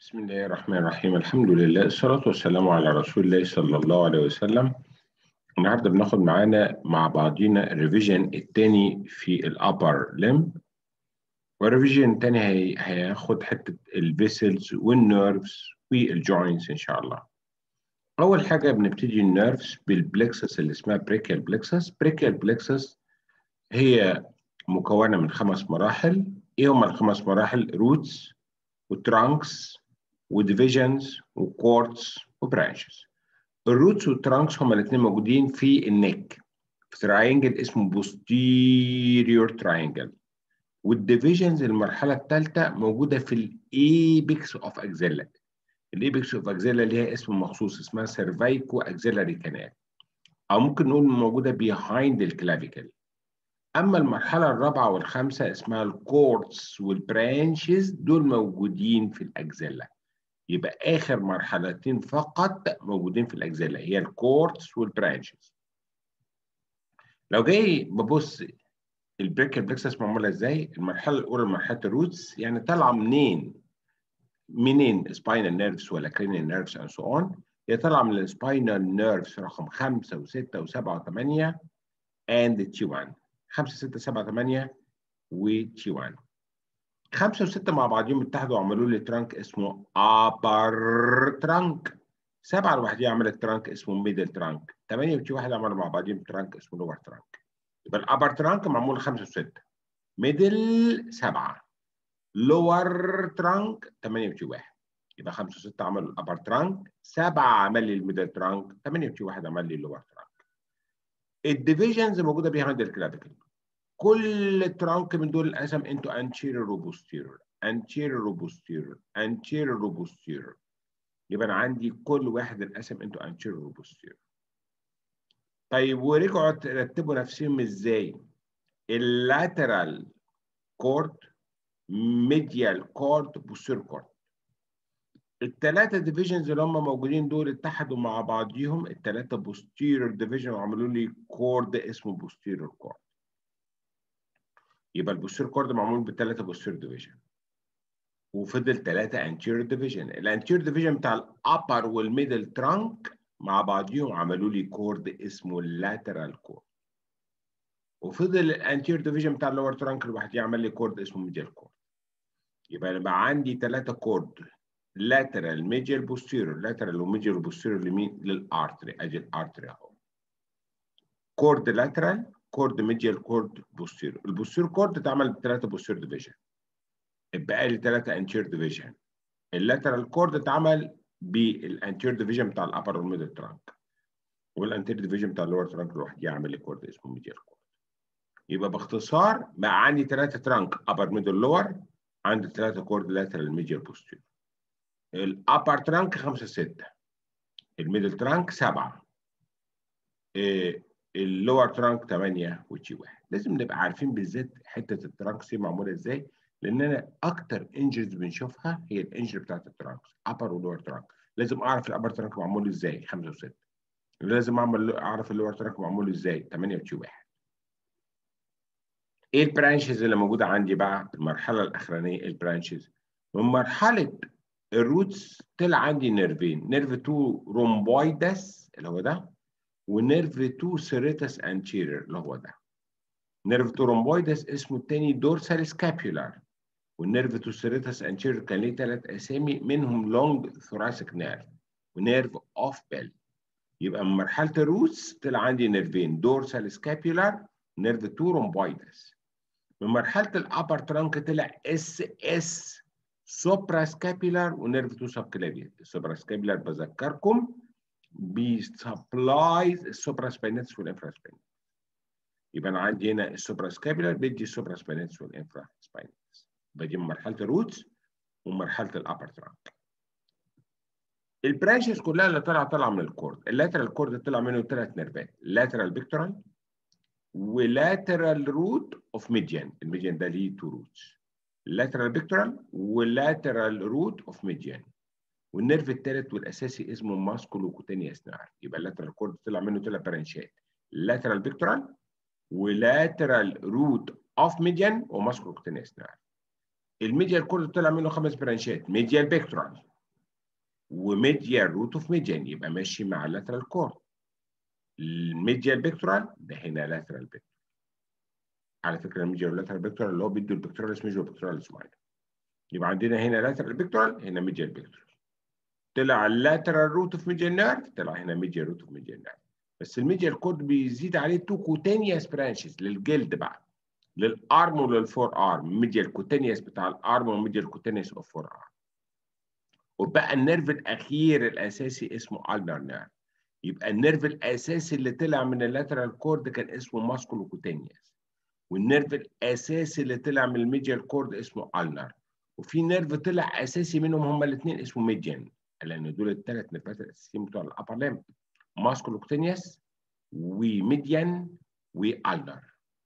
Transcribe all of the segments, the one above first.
بسم الله الرحمن الرحيم الحمد لله الصلاة والسلام على رسول الله صلى الله عليه وسلم النهارده بناخد معانا مع بعضينا الريفيجن التاني في الابر لم والريفيجن التاني هي... هياخد حتة الفيسلز والنيرفز والجوينتس ان شاء الله أول حاجة بنبتدي النيرفز بالبلكسس اللي اسمها بريكيال بلكسس بريكيال بلكسس هي مكونة من خمس مراحل ايه هما الخمس مراحل روتس وترانكس وديفيجنز وكورتس وبرانشز الروتس والترانكس هما الاثنين موجودين في النك في تراينجل اسمه بوستيريور تراينجل والديفيجنز المرحله الثالثه موجوده في الايبكس اوف اكزيلا الايبكس اوف اكزيلا ليها اسم مخصوص اسمها سيرفايكو اكزيلاري كانال او ممكن نقول موجوده بيهايند الكلافيكل اما المرحله الرابعه والخامسه اسمها الكورتس والبرانشز دول موجودين في الاكزيلا يبقى اخر مرحلتين فقط موجودين في الاكزيلا هي الكورتس والبرانشز لو جاي ببص البريكل بلكسس معموله ازاي المرحله الاولى مرحله الروتس يعني طالعه منين منين سباينال نيرفز ولا كرينيال نيرفز اند سو اون هي طالعه من السباينال نيرفز رقم 5 و6 و7 و8 اند تي 1 5 6 7 8 وتي 1 خمسة وستة مع بعضهم اتحدوا وعملوا لي ترانك اسمه ابر ترانك سبعة لوحدها عملت ترانك اسمه ميدل ترانك ثمانية وتي واحد عملوا مع بعضهم ترانك اسمه لور ترانك يبقى الابر ترانك معمول خمسة وستة ميدل سبعة لور ترانك ثمانية وتي واحد يبقى خمسة وستة عملوا الابر ترانك سبعة عمل لي الميدل ترانك ثمانية وتي واحد عمل لي اللور ترانك الديفيجنز موجودة بيهايند الكلافيكل كل ترانك من دول انقسم انتو anterior وبوستيرور anterior وبوستيرور anterior وبوستيرور يبقى انا عندي كل واحد انقسم انتو anterior وبوستيرور طيب ورجعوا ترتبوا نفسهم ازاي اللاترال كورد ميديال كورد بوستيرور كورد الثلاثه ديفيجنز اللي هم موجودين دول اتحدوا مع بعضيهم الثلاثه بوستيرور ديفيجن وعملوا لي كورد اسمه بوستيرور كورد يبقى البوستير كورد معمول بثلاثه بوستير ديفيجن وفضل ثلاثه انتير ديفيجن الانتير ديفيجن بتاع الابر والميدل ترانك مع بعضيهم عملوا لي كورد اسمه اللاترال كورد وفضل الانتير ديفيجن بتاع اللور ترانك لوحده يعمل لي كورد اسمه ميديال كورد يبقى انا بقى عندي ثلاثه كورد لاترال ميديال بوستيرور لاترال وميديال بوستيرور لمين للارتري ادي الارتري اهو كورد لاترال كورد ميديال كورد بوستيرو البوستيرو كورد اتعمل بثلاثه بوستير ديفيجن اتبقى لي ثلاثه انتير ديفيجن اللاترال كورد اتعمل بالانتير ديفيجن بتاع الابر والميدل ترانك والانتير ديفيجن بتاع اللور ترانك لوحده يعمل لي كورد اسمه ميديال كورد يبقى باختصار بقى عندي ثلاثه ترانك ابر ميدل لور عندي ثلاثه كورد لاترال ميديال بوستيرو الابر ترانك 5 6 الميدل ترانك 7 إيه اللور ترانك 8 وتشي 1 لازم نبقى عارفين بالذات حته الترانكس دي معموله ازاي لان انا اكتر انجرز بنشوفها هي الانجر بتاعت الترانكس ابر ولور ترانك لازم اعرف الابر ترانك معمول ازاي 5 و6 لازم اعمل اعرف اللور ترانك معمول ازاي 8 وتشي 1 ايه البرانشز اللي موجوده عندي بقى المرحله الاخرانيه البرانشز من مرحله الروتس طلع عندي نيرفين نيرف 2 رومبويدس اللي هو ده ونيرف 2 سيريتس انتيرير اللي هو ده نيرف 2 رومبويدس اسمه الثاني دورسال سكابيولار والنيرف 2 سيريتس انتيرير كان ليه ثلاث اسامي منهم لونج ثوراسيك نيرف ونيرف اوف بيل يبقى من مرحله الروتس طلع عندي نيرفين دورسال سكابيولار نيرف 2 رومبويدس من مرحله الابر ترانك طلع اس اس سوبرا سكابيولار ونيرف 2 سب كلافيال السوبرا سكابيولار بذكركم بيسبلايز السوبرا سباينتس والانفرا سباينتس يبقى انا عندي هنا السوبرا سكابيولار بيدي السوبرا سباينتس والانفرا سباينتس يبقى دي من مرحله الروتس ومرحله الابر ترانك البرانشز كلها اللي طالعه طالعه من الكورد اللاترال كورد طلع منه ثلاث نيرفات لاترال بيكتورال ولاترال روت اوف ميديان الميديان ده ليه تو روتس لاترال بيكتورال ولاترال روت اوف ميديان والنيرف الثالث والاساسي اسمه ماسكولو كوتينيوس نيرف يبقى اللاترال كورد طلع منه ثلاث برانشات لاترال بيكتورال ولاترال روت اوف ميديان وماسكولو كوتينيوس نيرف الميديال كورد طلع منه خمس برانشات ميديال بيكتورال وميديال روت اوف ميديان يبقى ماشي مع اللاترال كورد الميديال بيكتورال ده هنا لاترال بيكتورال على فكره الميديال واللاترال بيكتورال اللي هو بيدوا البيكتوراليس ميجور والبيكتوراليس ماينر يبقى عندنا هنا لاترال بيكتورال هنا ميديال بيكتورال طلع اللاترال روت اوف ميديال نيرف طلع هنا ميديال روت اوف ميديال نيرف بس الميديال كورد بيزيد عليه تو كوتينيوس برانشز للجلد بقى للارم وللفور ارم ميديال كوتينيوس بتاع الارم وميديال كوتينيوس اوف فور ارم وبقى النيرف الاخير الاساسي اسمه النر نيرف يبقى النيرف الاساسي اللي طلع من اللاترال كورد كان اسمه ماسكولو كوتينيوس والنيرف الاساسي اللي طلع من الميديال كورد اسمه النر وفي نيرف طلع اساسي منهم هما الاثنين اسمه ميديان لان دول الثلاث نيرفات الاساسيين بتوع الابر ليمب ماسكولو كوتينيوس وميديان والنر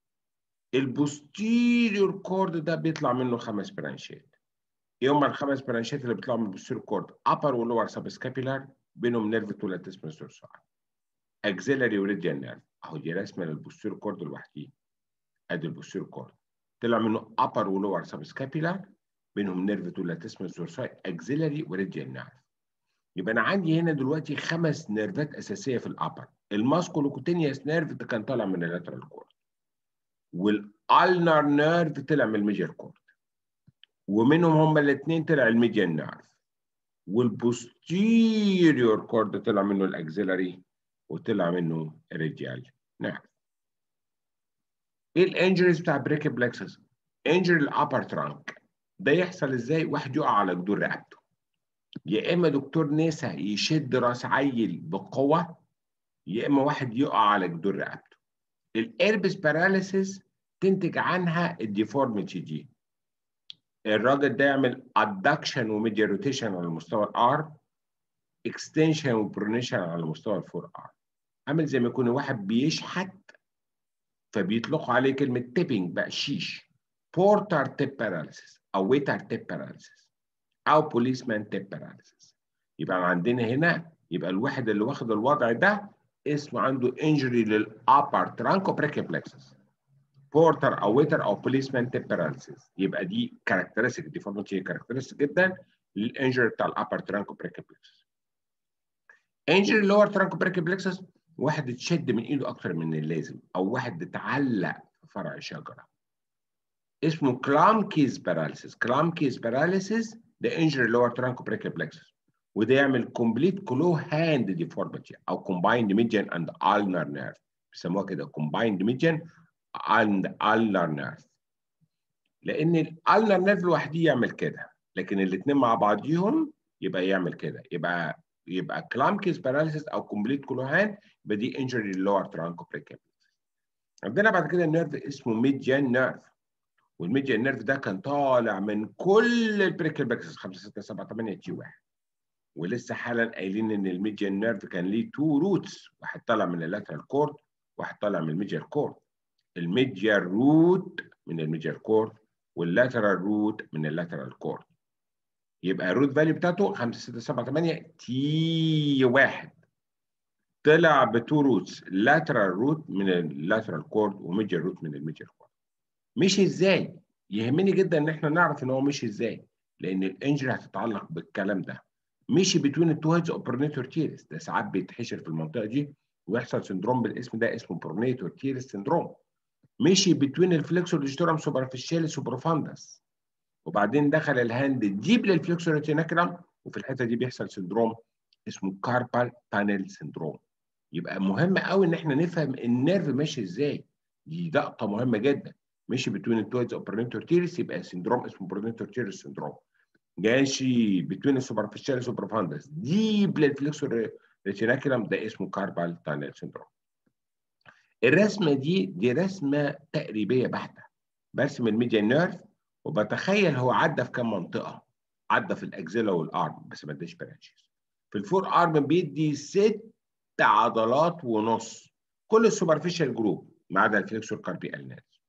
البوستيريور كورد ده بيطلع منه خمس برانشات ايه هم الخمس برانشات اللي بيطلعوا من البوستيريور كورد ابر ولور سبسكابيلار بينهم نيرف تولاتيسمس دورسال اكزيلاري وريديال نيرف اهو دي رسمه للبوستيريور كورد لوحديه ادي البوستيريور كورد طلع منه ابر ولور سبسكابيلار بينهم نيرف تولاتيسمس دورسال اكزيلاري وريديال نيرف يبقى انا عندي هنا دلوقتي خمس نيرفات اساسيه في الابر الماسكولوكوتينيوس نيرف ده كان طالع من اللاترال كورد والالنر نيرف طلع من الميجر كورد ومنهم هما الاثنين طلع الميديان نيرف والبوستيريور كورد طلع منه الاكزيلاري وطلع منه الريديال نيرف ايه الانجريز بتاع بريك بلكسس انجري الابر ترانك ده يحصل ازاي واحد يقع على جدور رقبته يا اما دكتور نسا يشد راس عيل بقوه يا اما واحد يقع على جدور رقبته الاربس باراليسيس تنتج عنها الديفورميتي دي الراجل ده يعمل ادكشن وميديا روتيشن على مستوى الار اكستنشن وبرونيشن على مستوى الفور ار عامل زي ما يكون واحد بيشحت فبيطلقوا عليه كلمه تيبنج بقى شيش بورتر تيب باراليسيس او ويتر تيب باراليسيس او بوليسمان تيب باراليسيس يبقى عندنا هنا يبقى الواحد اللي واخد الوضع ده اسمه عنده انجري للابر ترانكو بريكيبلكسس بورتر او ويتر او بوليسمان تيب باراليسيس يبقى دي كاركترستيك ديفورميتي كاركترستيك جدا للانجري بتاع الابر ترانكو بريكيبلكسس انجري لور ترانكو بريكيبلكسس واحد اتشد من ايده اكتر من اللازم او واحد اتعلق في فرع شجره اسمه كلام كيز باراليسيس كلام كيز باراليسيس ده انجري لور ترانكو بريكيبلكسس وده يعمل كومبليت كلو هاند ديفورميتي او كومبايند ميديان اند النر نيرف بيسموها كده كومبايند ميديان اند النر نيرف لان الالنر نيرف لوحده يعمل كده لكن الاثنين مع بعضيهم يبقى يعمل كده يبقى يبقى كلامكيس باراليسيس او كومبليت كلو هاند يبقى دي انجري لور ترانكو بريكابلس عندنا بعد كده النيرف اسمه ميديان نيرف والميديان نيرف ده كان طالع من كل البريكابلس 5 6 7 8 تي 1 ولسه حالا قايلين ان الميديان نيرف كان ليه تو روتس واحد طالع من اللاترال كورد واحد طالع من الميديال كورد الميديال روت من الميديال كورد واللاترال روت من اللاترال كورد يبقى الروت فاليو بتاعته 5 6 7 8 تي 1 طلع بتو روتس لاترال روت من اللاترال كورد وميديال روت من الميديال كورد مشي ازاي؟ يهمني جدا ان احنا نعرف ان هو مشي ازاي لان الانجري هتتعلق بالكلام ده مشي بتوين التو هيدز اوف برونيتور تيرس ده ساعات بيتحشر في المنطقه دي ويحصل سندروم بالاسم ده اسمه برونيتور تيرس سندروم مشي بتوين الفليكسور ديجيتورم سوبرفيشاليس وبروفاندس وبعدين دخل الهاند ديب للفليكسور ريتيناكرام وفي الحته دي بيحصل سندروم اسمه كاربال بانل سندروم يبقى مهم قوي ان احنا نفهم النيرف ماشي ازاي دي لقطه مهمه جدا مشي بتوين التو هيدز اوف برونيتور تيرس يبقى سندروم اسمه برونيتور تيرس سندروم جاشي بتوين السوبرفيشاليس وبروفاندس ديب للفليكسور ريتيناكرام ده اسمه كاربال تانل سندروم الرسمه دي دي رسمه تقريبيه بحته برسم الميديان نيرف وبتخيل هو عدى في كام منطقه عدى في الاكزيلا والارم بس ما اداش برانشز في الفور ارم بيدي ست عضلات ونص كل السوبرفيشال جروب ما عدا الفليكسور كاربي الناس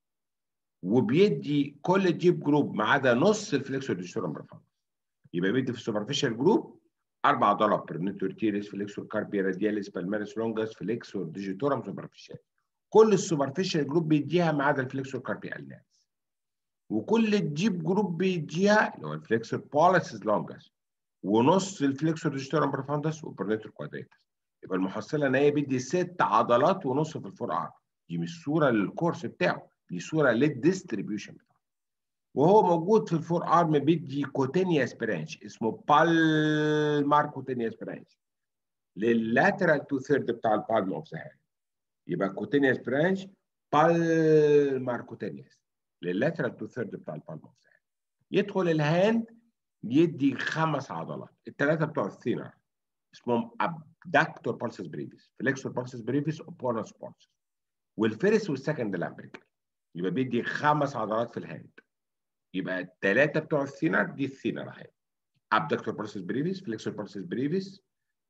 وبيدي كل الديب جروب ما عدا نص الفليكسور ديجيتورم بروفاندس يبقى بيدي في السوبرفيشال جروب اربع عضلات برنيتور تيريس فليكسور كاربي رادياليس بالماريس لونجاس فليكسور ديجيتورم سوبرفيشال كل السوبرفيشال جروب بيديها ما عدا الفليكسور كاربي الناس وكل الديب جروب بيديها اللي هو الفليكسور بوليسز لونجاس ونص الفليكسور ديجيتورم بروفاندس والبرنيتور كوادريتس يبقى المحصله ان هي بيدي ست عضلات ونص في الفور ارم دي مش صوره للكورس بتاعه دي صوره للديستريبيوشن بتاعه وهو موجود في الفور ارم بيدي كوتينيوس برانش اسمه بالمار كوتينيوس برانش لللاترال تو ثيرد بتاع البالم اوف ذا هاند يبقى كوتينيوس برانش بالمار كوتينيوس لللاترال تو ثيرد بتاع البالم اوف ذا هاند يدخل الهاند يدي خمس عضلات الثلاثه بتوع الثينر اسمهم abductor pulsus brevis flexor pulsus brevis opponus pulsus والفيرس والسكند لامبريكال يبقى بيدي خمس عضلات في الهاند يبقى الثلاثه بتوع الثينر دي الثينر اهي abductor pulsus brevis flexor pulsus brevis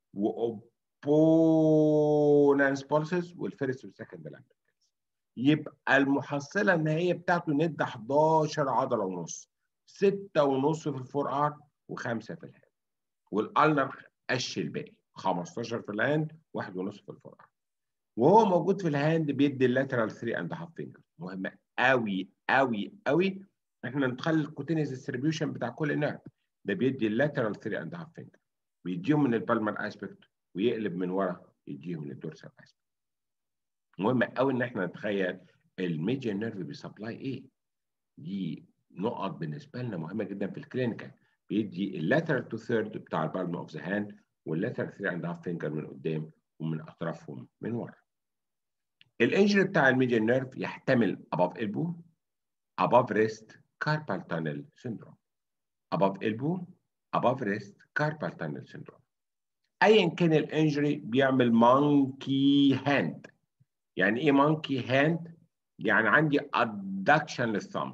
وopponens pulsus والفيرس والسكند لامبريكال يبقى المحصله النهائيه بتاعته ندى 11 عضله ونص ستة ونص في الفور ار وخمسة في الهاند والالنر قش الباقي 15 في الهاند واحد ونص في الفور ار وهو موجود في الهاند بيدي اللاترال 3 اند هاف فينجر مهمة قوي قوي قوي احنا نخلي الكوتينيوس ديستريبيوشن بتاع كل نيرف ده بيدي اللاترال 3 اند هاف فينجر بيديهم من البالمر اسبكت ويقلب من ورا يديهم من الدورسال اسبكت مهم قوي ان احنا نتخيل الميجر نيرف بيسبلاي ايه دي نقط بالنسبه لنا مهمه جدا في الكلينيكال بيدي اللاترال تو ثيرد بتاع البالم اوف ذا هاند واللاترال 3 اند هاف فينجر من قدام ومن اطرافهم من ورا. الانجري بتاع الميديان نيرف يحتمل above elbow, above wrist, carpal tunnel syndrome. above elbow, above wrist, carpal tunnel syndrome. ايا كان الانجري بيعمل مونكي هاند. يعني ايه مونكي هاند؟ يعني عندي adduction للثumb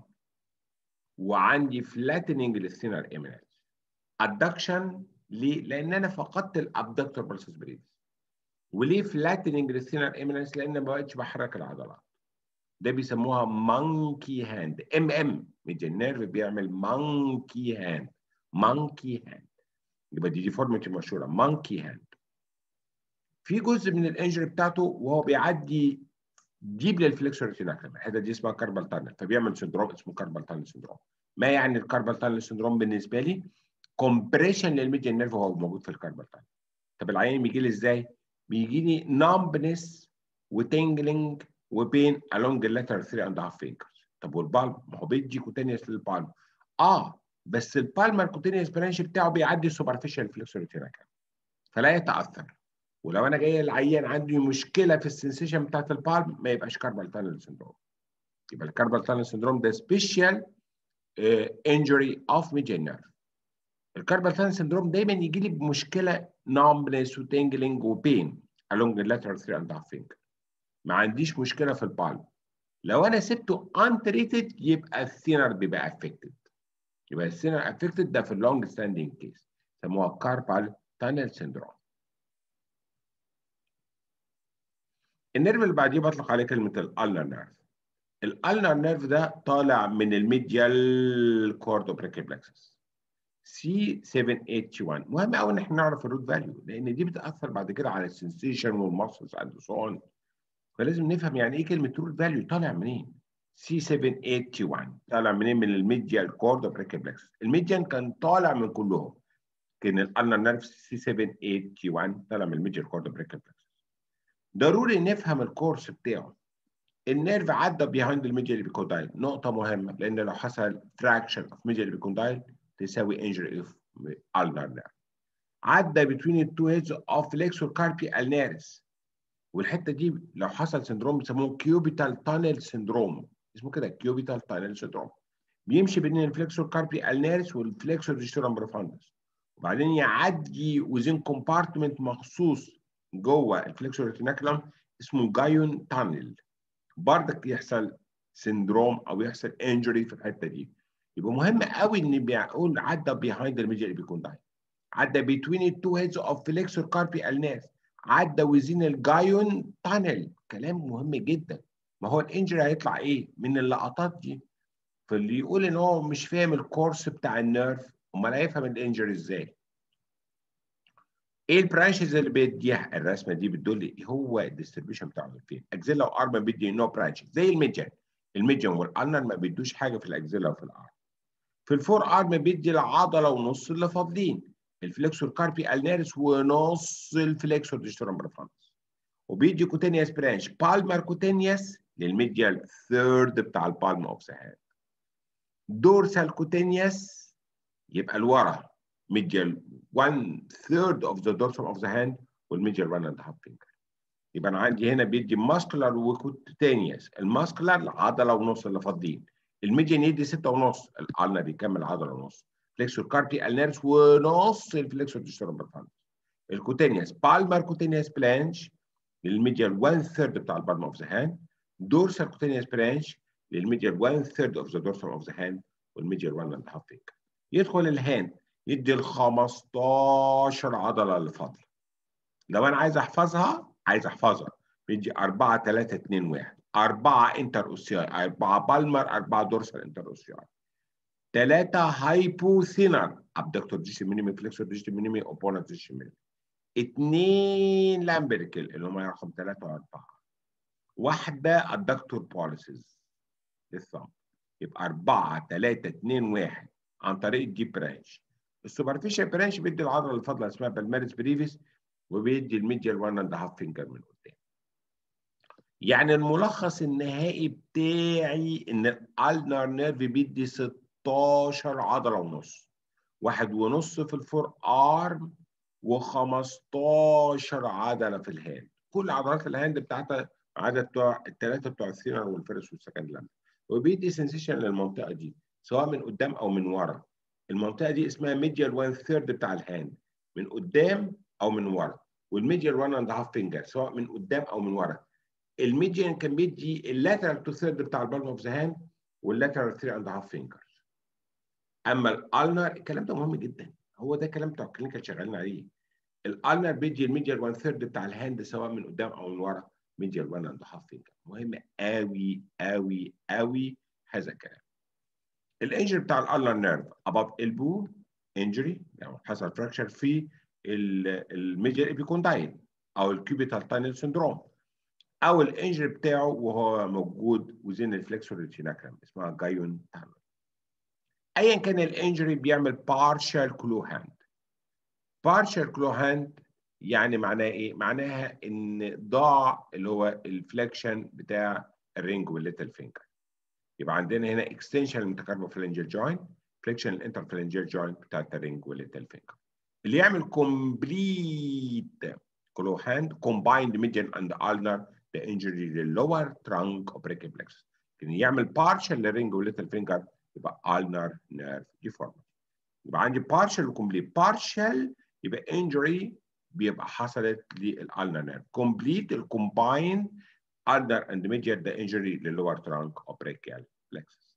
وعندي فلاتننج للسينر ايمينانس ادكشن ليه؟ لان انا فقدت الابدكتور برسس بريدز وليه فلاتننج للسينر ايمينانس؟ لان ما بقتش بحرك العضلات ده بيسموها مانكي هاند ام ام ميديان نيرف بيعمل مانكي هاند مانكي هاند يبقى دي ديفورميتي مشهوره مانكي هاند في جزء من الانجري بتاعته وهو بيعدي ديب للفليكسور ريتيناكلم الحته دي اسمها كاربال تانل فبيعمل سندروم اسمه كاربال تانل سندروم ما يعني الكاربال تانل سندروم بالنسبه لي كومبريشن للميديان نيرف وهو موجود في الكاربال تانل طب العيان بيجي لي ازاي بيجي لي نامبنس وتنجلينج وبين along the lateral 3 and half fingers طب والبالم ما هو بيدي كوتينيوس للبالم اه بس البالمر كوتينيوس برانش بتاعه بيعدي سوبرفيشال فليكسور ريتيناكلم فلا يتاثر ولو انا جاي العيان عندي مشكله في السنسيشن بتاعت البالم ما يبقاش كاربال تانل سندروم يبقى الكاربال تانل سندروم ده سبيشال انجري اوف ميديان نيرف الكاربال تانل سندروم دايما يجي لي بمشكله نامبنس وتنجلينج وبين along the lateral 3 and half finger ما عنديش مشكله في البالم لو انا سبته untreated يبقى الثينر بيبقى افكتد يبقى الثينر افكتد ده في اللونج ستاندينج كيس سموها كاربال تانل سندروم النيرف اللي بعديه بطلق عليه كلمه الالنر نيرف الالنر نيرف ده طالع من الميديال كورد بريكيبلكسس سي 781 مهم قوي ان احنا نعرف الروت فاليو لان دي بتاثر بعد كده على السنسيشن والماسلز اند سو اون فلازم نفهم يعني ايه كلمه روت فاليو طالع منين سي 781 طالع منين من الميديال كورد بريكيبلكسس الميديان كان طالع من كلهم كان الالنر نيرف سي 781 طالع من الميديال كورد بريكيبلكسس ضروري نفهم الكورس بتاعه النيرف عدى بيهايند الميديال بيكوندايل نقطة مهمة لأن لو حصل فراكشن اوف ميديال بيكوندايل تساوي انجري اوف ulnar nerve عدى between the two heads of flexor carpi ulnaris والحتة دي لو حصل سندروم بيسموه كيوبيتال تانل سندروم اسمه كده كيوبيتال تانل سندروم بيمشي بين الفلكسور كاربي النارس والفلكسور ديستورم بروفاندس وبعدين يعدي وزين كومبارتمنت مخصوص جوه الفلكسور ريتيناكولم اسمه جايون تانل بردك يحصل سندروم او يحصل انجري في الحته دي يبقى مهم قوي ان بيقول عدى بيهايند الميديال بيكوندايل عدى بين التو هيدز اوف فليكسور كاربي الناس عدى وزين الجايون تانل كلام مهم جدا ما هو الانجري هيطلع ايه من اللقطات دي فاللي يقول ان هو مش فاهم الكورس بتاع النيرف امال هيفهم الانجري ازاي ايه البرانشز اللي بيديها الرسمه دي بتدل ايه هو الديستريبيوشن بتاعه فين اكزيلا وارما بيدي نو برانشز زي الميديان الميديان والارنر ما بيدوش حاجه في الاكزيلا وفي الارم في الفور ارم بيدي العضله ونص اللي فاضلين الفليكسور كاربي النيرس ونص الفليكسور ديجيتورم بروفاندس وبيدي كوتينيوس برانش بالمر كوتينيوس للميديال ثيرد بتاع البالم اوف ذا هاند دورسال كوتينيوس يبقى لورا ميديال 1 ثيرد اوف ذا dorsum اوف ذا هاند والميديال 1 اند هاف فينجر يبقى انا عندي هنا بيدي ماسكولار وكوتينيوس الماسكولار عضله ونص اللي فاضيين الميديان يدي 6 ونص الالنا بيكمل عضله ونص فليكسور كاربي النيرس ونص الفليكسور ديستورم بالفانس الكوتينيوس بالمر كوتينيوس بلانش للميديال 1 ثيرد بتاع البالم اوف ذا هاند دورسال كوتينيوس برانش للميديال 1 ثيرد اوف ذا دورسال اوف ذا هاند والميديال 1 اند هاف فينجر يدخل الهاند يدي ال 15 عضله اللي فاضله لو انا عايز احفظها عايز احفظها بيدي 4 3 2 1 4 انتر اوسياي 4 بالمر 4 دورسال انتر اوسياي 3 هايبوثينر ابدكتور ديشي مينيمي فليكسور ديشي مينيمي اوبوننت ديشي مينيمي 2 لامبريكل اللي هم رقم 3 و4 واحده الدكتور بوليسز للثumb يبقى 4 3 2 1 عن طريق الديب برانش السوبرفيشال برانش بيدي العضله اللي فاضله اسمها بالماريس بريفيس وبيدي الميديال 1 اند هاف فينجر من قدام يعني الملخص النهائي بتاعي ان الالنر نيرف بيدي 16 عضله ونص واحد ونص في الفور ارم و15 عضله في الهاند كل عضلات الهاند بتاعتها عدد بتوع الثلاثه بتوع الثينر والفيرس والسكند لامب وبيدي سنسيشن للمنطقه دي سواء من قدام او من ورا المنطقه دي اسمها ميديال 1 ثيرد بتاع الهاند من قدام او من ورا والميديال 1 اند هاف فينجر سواء من قدام او من ورا الميديان كان بيدي اللاترال تو ثيرد بتاع البالم اوف ذا هاند واللاترال 3 اند هاف فينجر اما الالنر الكلام ده مهم جدا هو ده الكلام بتاع الكلينيكال شغالين عليه الالنر بيدي الميديال 1 ثيرد بتاع الهاند سواء من قدام او من ورا ميديال 1 اند هاف فينجر مهم قوي قوي قوي هذا الكلام الانجري بتاع الالنر نيرف اباف البو انجري يعني حصل فراكشر في الميديال ايبيكونداين او الكيوبيتال تانل سندروم او الانجري بتاعه وهو موجود وزين الفلكسور ريتيناكرم اسمها جايون تانل ايا كان الانجري بيعمل بارشال كلو هاند بارشال كلو هاند يعني معناها ايه معناها ان ضاع اللي هو الفليكشن بتاع الرينج والليتل فينجر يبقى عندنا هنا اكستنشن الميتاكاربوفلنجر جوينت فليكشن الانترفلنجر جوينت بتاعت الرينج والليتل فينجر اللي يعمل كومبليت كلو هاند كومبايند ميديان اند النر the injury للlower trunk of brachial plexus لكن يعمل partial للرينج والليتل فينجر يبقى ulnar nerve deformity يبقى عندي partial وكومبليت partial يبقى injury بيبقى حصلت للالنر نيرف complete الكومباين ulnar and medial the injury للlower trunk of brachial plexus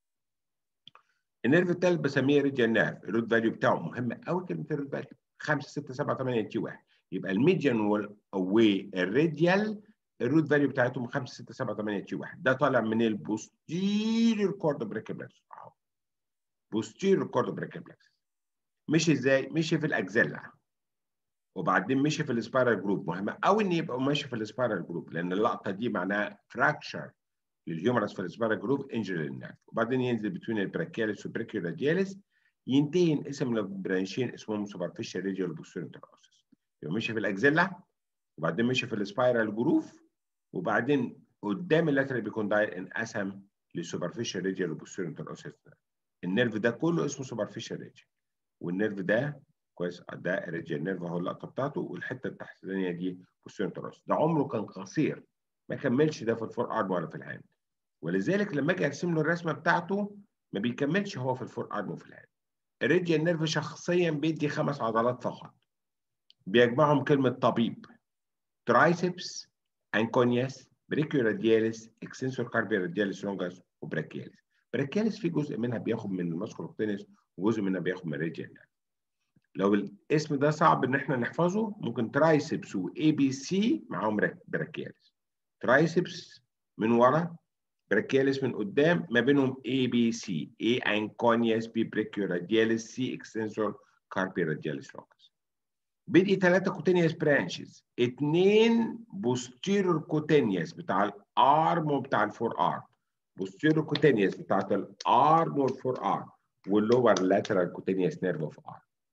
النيرف الثالث بسميه ريديال نيرف الروت فاليو بتاعه مهم قوي كلمه الروت فاليو 5 6 7 8 تي 1 يبقى الميديان والراديال الروت فاليو بتاعتهم 5 6 7 8 تي 1 ده طالع من البوستيريور كورد بريكابلكس اهو بوستيريور كورد بريكابلكس مشي ازاي؟ مشي في الاكزيلا وبعدين مشي في السبايرال جروب مهم قوي ان يبقى ماشي في السبايرال جروب لان اللقطه دي معناها فراكشر للهيومرس في السبايرال جروب انجري للنيرف وبعدين ينزل بين البراكياليس والبريكيو رادياليس ينتهي انقسم لبرانشين اسمهم سوبرفيشال ريديال بوستيريور انتراوسس يبقى مشي في الاكزيلا وبعدين مشي في السبايرال جروف وبعدين قدام اللاترال بيكوندايل انقسم للسوبرفيشال ريديال وبوستيريور انتراوسس النيرف ده كله اسمه سوبرفيشال ريديال والنيرف ده كويس ده ريديال نيرف اهو اللقطه بتاعته والحته التحتانيه دي بوستيريور انتراوسس ده عمره كان قصير ما كملش ده في الفور ارم ولا في الهاند ولذلك لما اجي ارسم له الرسمه بتاعته ما بيكملش هو في الفور ارم وفي الهاند الريديال نيرف شخصيا بيدي خمس عضلات فقط بيجمعهم كلمه طبيب ترايسبس انكونياس بريكيو رادياليس اكسنسور كاربي رادياليس لونجاس وبراكياليس براكياليس في جزء منها بياخد من الماسكولوكتينس وجزء منها بياخد من الريديال نيرف لو الاسم ده صعب ان احنا نحفظه ممكن ترايسبس واي بي سي معاهم براكياليس ترايسبس من ورا براكياليس من قدام ما بينهم A B C A انكونياس B بريكيورادياليس C اكستنسور كاربي رادياليس لوكس بدي ثلاثة كوتينيوس برانشز اثنين بوستيرور كوتينيوس بتاع الارم وبتاع الفور ارم بوستيرور كوتينيوس بتاعت الارم والفور ارم واللور لاترال كوتينيوس نيرف اوف ارم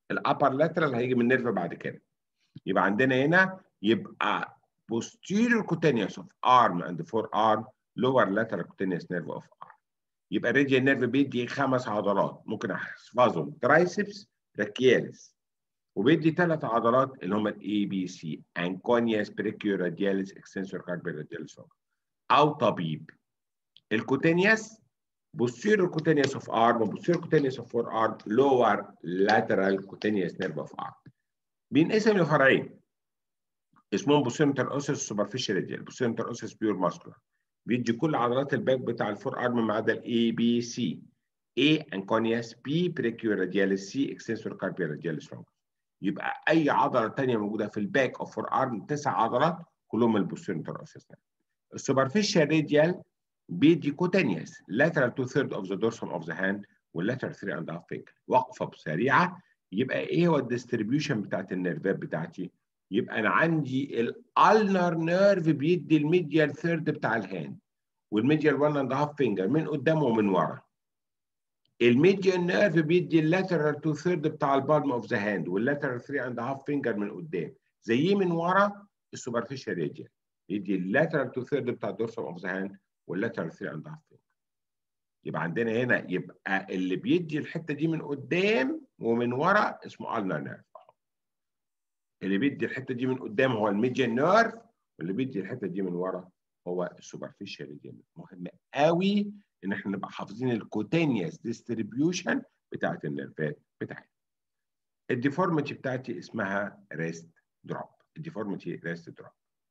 الابر لاترال هيجي من نيرف بعد كده يبقى عندنا هنا يبقى posterior cutaneous of arm and forearm lower lateral cutaneous nerve of arm يبقى الريديال نيرف بيدي خمس عضلات ممكن احفظهم ترايسبس براكياليس وبيدي ثلاث عضلات اللي هم الاي بي سي انكونياس بريكيورادياليس اكستنسور كاربيرادياليس او طبيب الكوتينياس posterior cutaneous of arm و posterior cutaneous of forearm lower lateral cutaneous nerve of arm بينقسم لفرعين اسمهم posterior interossseous superficial radial posterior interossseous pure muscular بيدي كل عضلات الباك بتاع الفور ارم ما عدا الاي بي سي A انكونياس B brachioradialis C extensor cardioradialis longus يبقى اي عضله ثانيه موجوده في الباك اوف فور ارم تسع عضلات كلهم البوستيريور انتروسيس السوبرفيشال راديال بيدي كوتانيوس lateral two third of the dorsum of the hand واللاترال 3 and half finger وقفه سريعه يبقى ايه هو الديستريبيوشن بتاعت النيرفات بتاعتي يبقى انا عندي الالنر نيرف بيدي الميديال ثيرد بتاع الهاند والميديال 1 اند هاف فينجر من قدام ومن ورا الميديال نيرف بيدي اللاترال 2 ثيرد بتاع البالم اوف ذا هاند واللاترال 3 اند هاف فينجر من قدام زيه من ورا السوبرفيشال راديال يدي اللاترال 2 ثيرد بتاع الدورسم اوف ذا هاند واللاترال 3 اند هاف فينجر يبقى عندنا هنا يبقى اللي بيدي الحته دي من قدام ومن ورا اسمه النر نيرف اللي بيدي الحته دي من قدام هو الميديان نيرف واللي بيدي الحته دي من ورا هو السوبرفيشال راديال مهم قوي ان احنا نبقى حافظين الكوتينيوس ديستريبيوشن بتاعت النيرفات بتاعتنا الديفورميتي بتاعتي اسمها ريست دروب الديفورميتي ريست دروب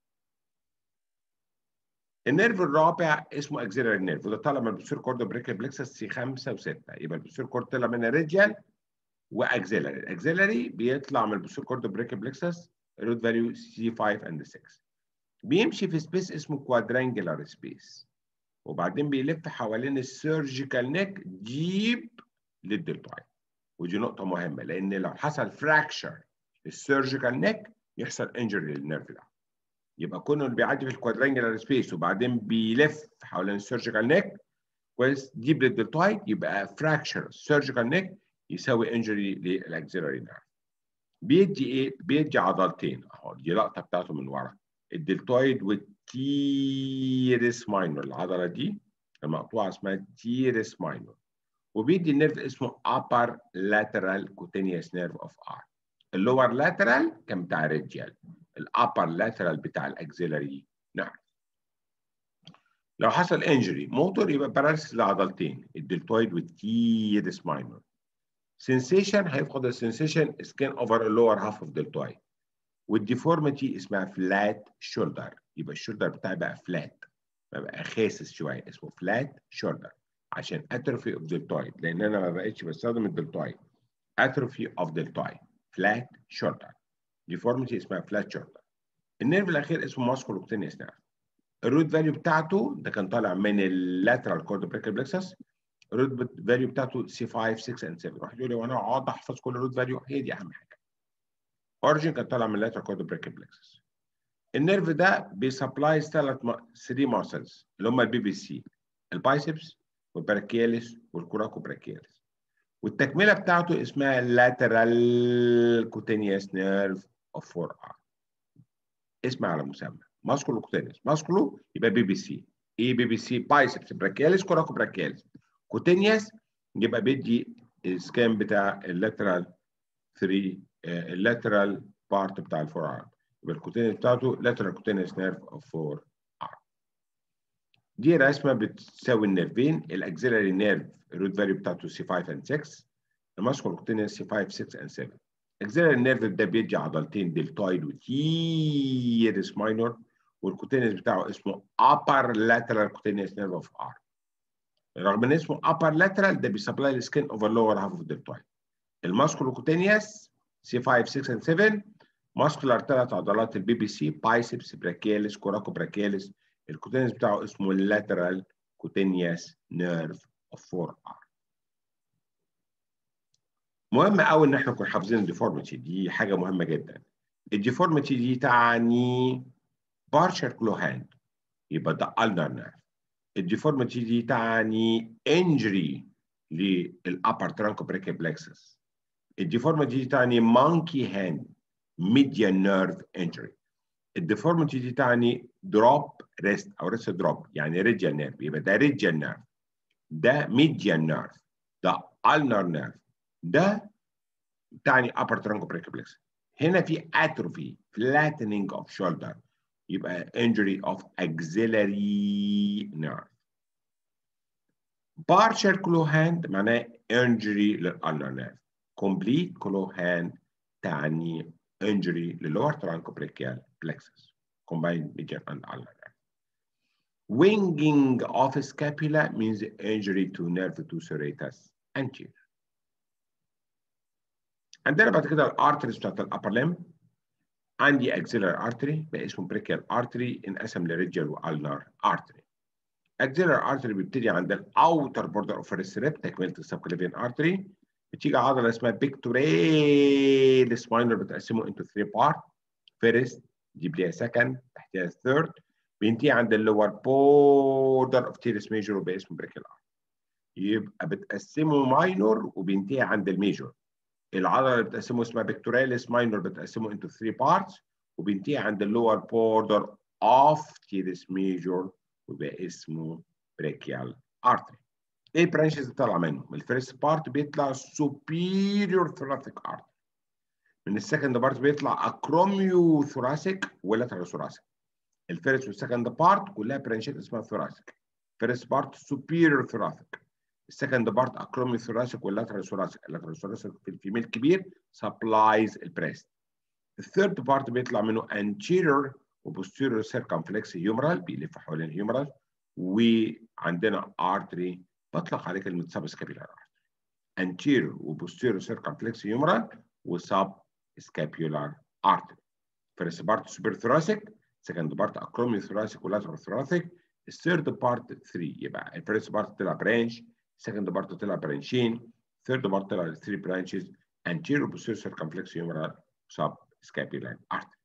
النيرف الرابع اسمه اكزيلاري نيرف وده طالع من البوستير كورد بريكل بلكسس سي 5 و6 يبقى البوستير كورد طلع من ريديال واكزيلاري الاكزيلاري بيطلع من البوستير كورد بريكل بلكسس روت فاليو سي 5 اند 6 بيمشي في سبيس اسمه كوادرانجلر سبيس وبعدين بيلف حوالين السيرجيكال نيك ديب للدلتويد ودي نقطة مهمة لأن لو حصل فراكشر للسيرجيكال نيك يحصل انجري للنيرف ده يبقى كونه اللي بيعدي في الكوادرانجلر سبيس وبعدين بيلف حوالين السيرجيكال نيك كويس ديب للدلتويد يبقى فراكشر السيرجيكال نيك يساوي انجري للاكزيلاري نيرف بيدي ايه؟ بيدي عضلتين اهو دي لقطة بتاعته من ورا الدلتويد والتيرس ماينور العضله دي المقطوعه اسمها تيرس ماينور وبيدي النيرف اسمه upper lateral cutaneous nerve of arm اللور lateral كان بتاع الريديال الابر lateral بتاع الاكزيلاري نيرف لو حصل انجري موتور يبقى باراليسيس لعضلتين الدلتويد والتيرس ماينور سensation هيفقد السنسيشن سكين اوفر اللور هاف اوف دلتويد والديفورميتي اسمها فلات شولدر يبقى الشولدر بتاعي بقى فلات بقى خاسس شويه اسمه فلات شولدر عشان اتروفي اوف دلتويد لان انا ما بقتش بستخدم الدلتويد اتروفي اوف دلتويد فلات شولدر ديفورميتي اسمها فلات شولدر النيرف الاخير اسمه ماسكولوكتينيوس نيرف الروت فاليو بتاعته ده كان طالع من اللاترال كورد بريكل بلكسس الروت فاليو بتاعته سي 5 6 اند 7 واحد يقول لي وانا اقعد احفظ كل روت فاليو هي دي اهم حاجه اوريجن كان طالع من اللاترال كورد بريكل بلكسس النيرف ده بيسبلايز ثلاث 3 ماسلز اللي هم البي بي سي البايسبس والبراكياليس والكوراكو براكياليس والتكمله بتاعته اسمها lateral cutaneous nerve of forearm اسم على مسمى ماسكولو كوتينيوس ماسكولو يبقى بي بي سي ايه بي بي سي بايسبس براكياليس كوراكو براكياليس كوتينيوس يبقى بيدي السكان بتاع اللاترال 3 اللاترال بارت بتاع الفور ارم يبقى الكوتينيوس بتاعته lateral cutaneous nerve of four arm دي رسمه بتساوي النيرفين الاكزيلاري نيرف الروت فاليو بتاعته سي 5 اند 6 الماسكول كوتينيوس سي 5 6 اند 7 الاكزيلاري نيرف ده بيدي عضلتين دلتويد وتيرس ماينور والكوتينيوس بتاعه اسمه upper lateral cutaneous nerve of arm رغم ان اسمه upper lateral ده بيسبلاي السكين اوفر lower half of deltoid الماسكول كوتينيوس سي 5 6 اند 7 ماسكولار ثلاث عضلات البي بي سي بايسبس براكياليس كوراكو براكياليس الكوتينيوس بتاعه اسمه اللاترال كوتينيوس نيرف اوف فور ار مهم قوي ان احنا نكون حافظين الديفورميتي دي حاجه مهمه جدا الديفورميتي دي تعني بارشر كلو هاند يبقى ده النر نيرف الديفورميتي دي تعني انجري للابر ترانكو بريكي بلكسس الديفورميتي دي تعني مونكي هاند ميديان نيرف انجري الديفورميتي دي تعني دروب ريست او ريست دروب يعني ريديال نيرف يبقى ده ريديال نيرف ده ميديان نيرف ده ulnar نيرف ده تعني upper truncobrachioplexus هنا في atrophy flattening of shoulder يبقى injury of axillary nerve partial claw hand معناه injury للulnar nerve complete claw hand تعني injury للlower truncobrachial plexus combined median and ulnar nerve winging of scapula means injury to nerve to serratus anterior عندنا بعد كده الارتريز بتاعت الابر ليم عندي اكسيلر ارتري بقى اسمه بريكيال ارتري انقسم لريديال والنار ارتري اكسيلر ارتري بيبتدي عند الاوتر بوردر اوف الريب تكمله السبكليفيان ارتري بتيجي عضله اسمها بيكتوريل سباينر بتقسمه انتو 3 بارت فيرست دي ليها سكند تحتها ثيرد بينتهي عند اللور بوردر اوف تيرس ميجور وبقى اسمه بريكيال ارتري يبقى بتقسمه ماينور وبينتهي عند الميجور العضله اللي بتقسمه اسمها بيكتوراليس ماينور بتقسمه انتو 3 بارتس وبينتهي عند اللور بوردر اوف تيرس ميجور ويبقى اسمه بريكيال ارتري. ايه البرانشز اللي طالعه منه؟ من الفيرست بارت بيطلع سوبيريور ثوراسيك ارتري. من السكند بارت بيطلع اكروميو ثوراسيك ولاترال ثوراسيك. الفيرست والسكند بارت كلها برانشات اسمها ثوراسيك. فيرست بارت سوبيريور ثوراسيك. السكند بارت اكرومي ثوراسيك واللاترال ثوراسيك اللاترال ثوراسيك في الفيميل كبير سبلايز البريست الثيرد بارت بيطلع منه anterior وبوستيريور سيركمفلكس هيومرال بيلف حوالين الهيومرال وعندنا ارتري بطلق عليه كلمه سب سكابيولار ارتري anterior وبوستيريور سيركمفلكس هيومرال وسب سكابيولار ارتري فيرست بارت سوبر ثوراسيك سكند بارت اكرومي ثوراسيك ولاترال ثوراسيك الثيرد بارت 3 يبقى الفيرست بارت طلع برانش second part طلع برانشين third part طلع 3 branches anterior posterior circumflex humeral subscapular artery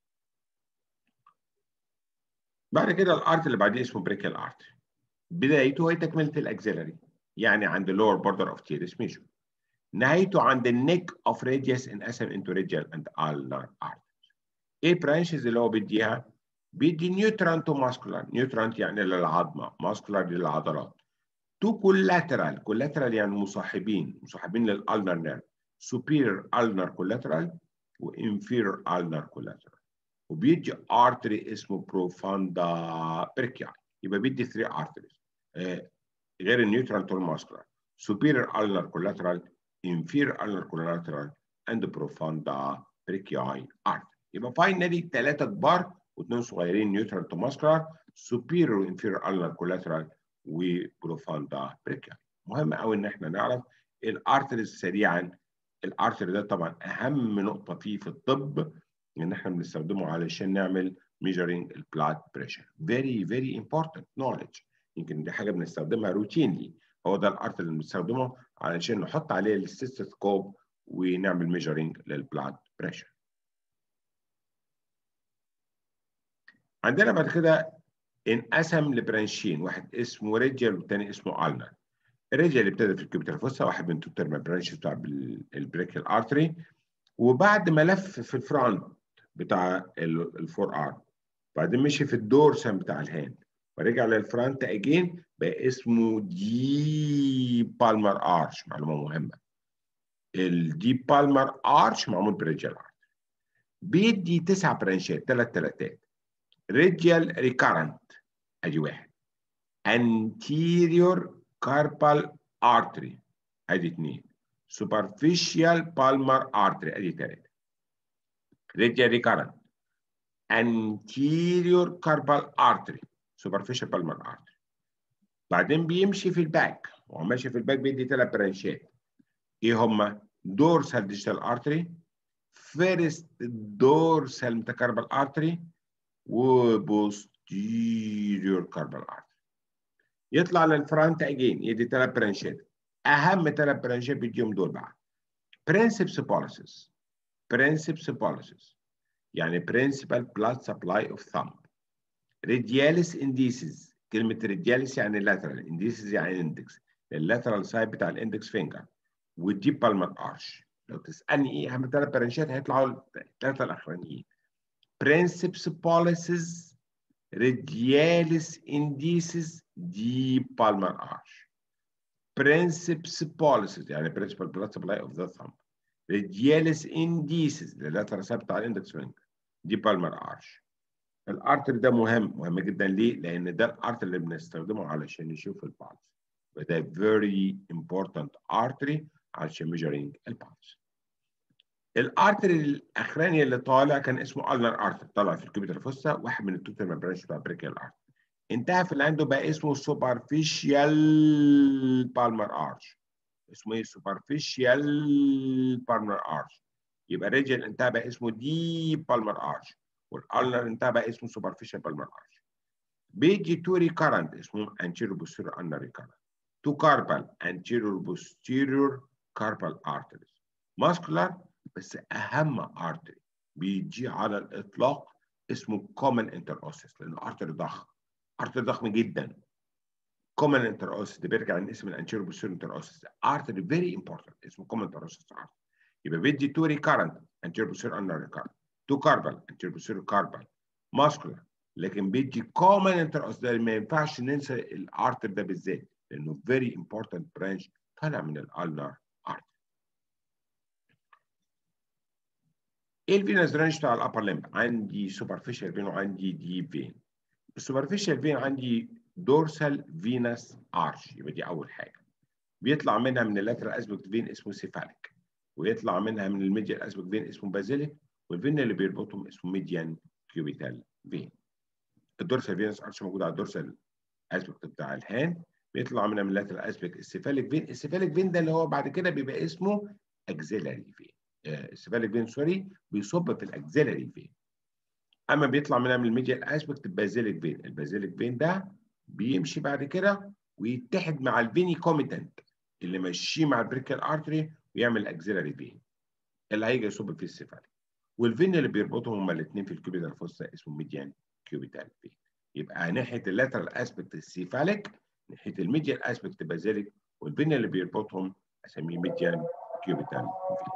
بعد كده الارت اللي بعديه اسمه بريكال ارت بدايته هي تكمله الاكسلري يعني عند lower border of teres major نهايته عند النيك اوف راديوس انقسم انتو راديال اند ulnar arteries ايه برانشز اللي هو بيديها بيدي نيوترانت تو ماسكولار نيوترانت يعني للعظمه ماسكولار للعضلات تو كولاترال كولاترال يعني مصاحبين مصاحبين للالنر نيرف سوبيريور النر كولاترال وانفيريور النر كولاترال وبيدي ارتري اسمه بروفاندا بريكيال يبقى بيدي 3 ارتريز آه غير النيوترال تو الماسكولار سوبيريور النر كولاترال انفيريور النر كولاترال اند بروفاندا بريكياي ارتري يبقى فاينلي ثلاثه كبار واثنين صغيرين نيوترال تو ماسكولار سوبيريور وانفيريور النر كولاترال وبروفاندا بريكال مهم قوي ان احنا نعرف الارتريز سريعا الارتري ده طبعا اهم نقطه فيه في الطب ان احنا بنستخدمه علشان نعمل ميجرنج البلاد بريشر فيري فيري امبورتنت نوليدج يمكن دي حاجه بنستخدمها روتينلي هو ده الارتري اللي بنستخدمه علشان نحط عليه الستيثوسكوب ونعمل ميجرنج للبلاد بريشر عندنا بعد كده انقسم لبرانشين واحد اسمه ريجيال والتاني اسمه النر الريجيال اللي ابتدى في الكبتر فوسا واحد من التيرمال برانش بتاع البريكال ارتري وبعد ما لف في الفرونت بتاع الفور ارم بعدين مشي في الدورسم بتاع الهاند ورجع للفرونت اجين بقى اسمه دي بالمر ارش معلومه مهمه الدي بالمر ارش معمول بريجيال ارتري بيدي تسع برانشات ثلاث ثلاثات ريجيال ريكارنت ادي واحد anterior carpal artery ادي اثنين superficial palmar artery ادي ثلاثة radial recurrent anterior carpal artery superficial palmar artery بعدين بيمشي في الباك وهو ماشي في الباك بيدي ثلاث برانشات ايه هما dorsal digital artery first dorsal metacarpal artery وبوستيريور كاربال ارتري يطلع للفرونت اجين يدي ثلاث برانشات اهم ثلاث برانشات بيديهم دول بقى برنسبس بوليسيس برنسبس بوليسيس يعني برنسبال بلاد سبلاي اوف ثامب ريدياليس انديسز كلمه ريدياليس يعني لاترال انديسز يعني اندكس اللاترال سايد بتاع الاندكس فينجر والديب بالمر ارش لو تسالني ايه اهم ثلاث برانشات هيطلعوا الثلاثه الاخرانيين برنسبس بوليسز ريدياليس انديسز دي بالمر ارش برنسبس بوليسز يعني برنسبل بلاد سبلاي اوف ذا ثumb ريدياليس انديسز اللي لا ترسبت على الاندكس فينجر دي بالمر ارش الارتر ده مهم مهم جدا ليه؟ لان ده الارتر اللي بنستخدمه علشان نشوف البالز فده very important artery عشان measuring البالز الارتر الاخراني اللي طالع كان اسمه النر ارتر طالع في الكمبيوتر فوسا واحد من التوتال برانش بتاع بريكيال ارتر انتهى في اللي عنده بقى اسمه سوبرفيشال بالمر ارش اسمه ايه سوبرفيشال بالمر ارش يبقى ريجل انتهى بقى اسمه دي بالمر ارش والالنر انتهى بقى اسمه سوبرفيشال بالمر ارش بيجي تو ريكارنت اسمه انتيرو بوستيرور النر ريكارنت تو كاربال انتيرور بوستيرور كاربال ارتريز ماسكولار بس اهم ارتري بيجي على الاطلاق اسمه كومن انتر لانه ارتري ضخم ارتري ضخم جدا كومن انتر ده بيرجع من اسم الانتيرور بوستيرور انتر ارتري فيري امبورتنت اسمه كومن انتر ارتري يبقى بيدي تو ريكارنت انتيرور بوستيرور النر ريكارنت تو كاربال انتيرور بوستيرور كاربال ماسكولار لكن بيدي كومن انتر ده ما ينفعش ننسى الارتر ده بالذات لانه فيري امبورتنت برانش طالع من الالنر ارتر ايه الفينس برانش بتاع الابر ليمب عندي سوبرفيشال فين وعندي ديب فين السوبرفيشال فين عندي دورسال فينس ارش يبقى دي اول حاجه بيطلع منها من اللاترال اسبكت فين اسمه سيفاليك ويطلع منها من الميديال اسبكت فين اسمه بازيليك والفين اللي بيربطهم اسمه ميديان كيوبيتال فين الدورسال فينس ارش موجود على الدورسال اسبكت بتاع الهاند بيطلع منها من اللاترال اسبكت السيفاليك فين السيفاليك فين ده اللي هو بعد كده بيبقى اسمه اكزيلاري فين السيفاليك فين سوري بيصب في الاكزيلاري فين اما بيطلع منها من الميديال اسبكت البازيليك فين البازيليك فين ده بيمشي بعد كده ويتحد مع الفيني كوميتنت اللي ماشيه مع البريكال ارتري ويعمل اكزيلاري فين اللي هيجي يصب فيه السيفاليك والفين اللي بيربطهم هما الاثنين في الكيوبيتال فوسا اسمه ميديان كيوبيتال فين يبقى ناحيه اللاترال اسبكت السيفاليك ناحيه الميديال اسبكت بازيليك والفين اللي بيربطهم اسميه ميديان كيوبيتال فين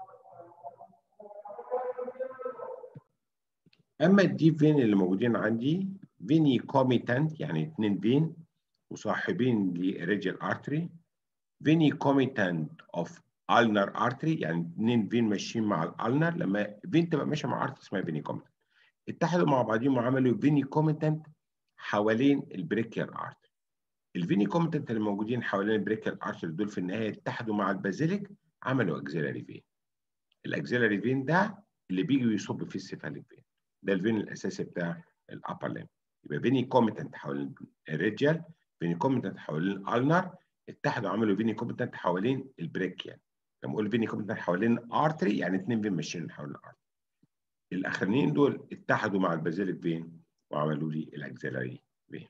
اما الديب فين اللي موجودين عندي فيني كوميتانت يعني اثنين فين مصاحبين لريجل ارتري فيني كوميتانت اوف النر ارتري يعني اثنين فين ماشيين مع الالنر لما فين تبقى ماشيه مع ارتري اسمها فيني كوميتانت اتحدوا مع بعضهم وعملوا فيني كوميتانت حوالين البريكيال ارتري الفيني كوميتانت اللي موجودين حوالين البريكيال ارتري دول في النهايه اتحدوا مع البازيليك عملوا اكزيلاري فين الاكزيلاري فين ده اللي بيجي يصب فيه السيفاليك فين ده الفين الاساسي بتاع الابر ليم يبقى فيني كوميتنت حوالين الريجيال فيني كوميتنت حوالين الالنر اتحدوا عملوا فيني كوميتنت حوالين البريكيال لما اقول فيني كوميتنت حوالين ارتري يعني اثنين فين ماشيين حوالين الارتري الاخرانيين دول اتحدوا مع البازيليك فين وعملوا لي الاكزيلاري فين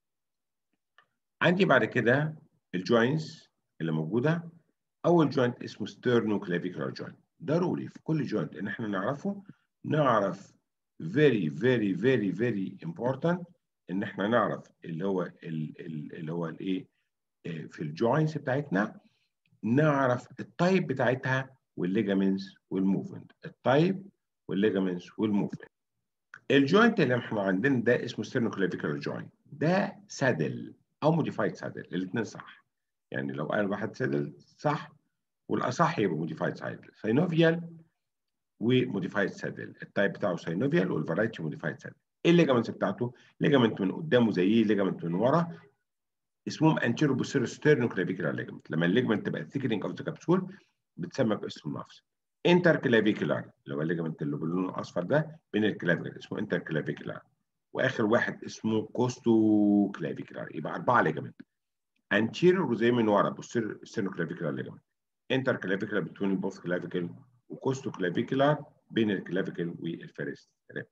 عندي بعد كده الجوينتس اللي موجوده اول جوينت اسمه ستيرنو كلافيكولار جوينت ضروري في كل جوينت ان احنا نعرفه نعرف very very very very important ان احنا نعرف اللي هو اللي هو الايه في الجوينتس بتاعتنا نعرف التايب بتاعتها والليجامنتس والموفمنت التايب والليجامنتس والموفمنت الجوينت اللي احنا عندنا ده اسمه ستيرنوكلافيكولار جوينت ده سادل او موديفايد سادل الاثنين صح يعني لو قال واحد سادل صح والاصح يبقى موديفايد سادل ساينوفيال وموديفايد سادل التايب بتاعه ساينوفيال والفرايتي موديفايد سادل ايه الليجامنتس بتاعته ليجامنت من قدامه زيه ليجامنت من ورا اسمهم انتيرو بوستيرو ستيرنو كلافيكولار ليجامنت لما الليجامنت تبقى ثيكنينج اوف ذا كابسول بتسمى باسم المفصل انتر كلافيكولار اللي هو الليجامنت اللي باللون الاصفر ده بين الكلافيكولار اسمه انتر كلافيكولار واخر واحد اسمه كوستو كلافيكولار يبقى اربعه ليجامنت انتيرو زي من ورا بوستيرو ستيرنو كلافيكولار ليجامنت انتر كلافيكولار بتوين بوث كلافيكل وكوستو كلافيكولار بين الكلافيكل والفيرست ريب.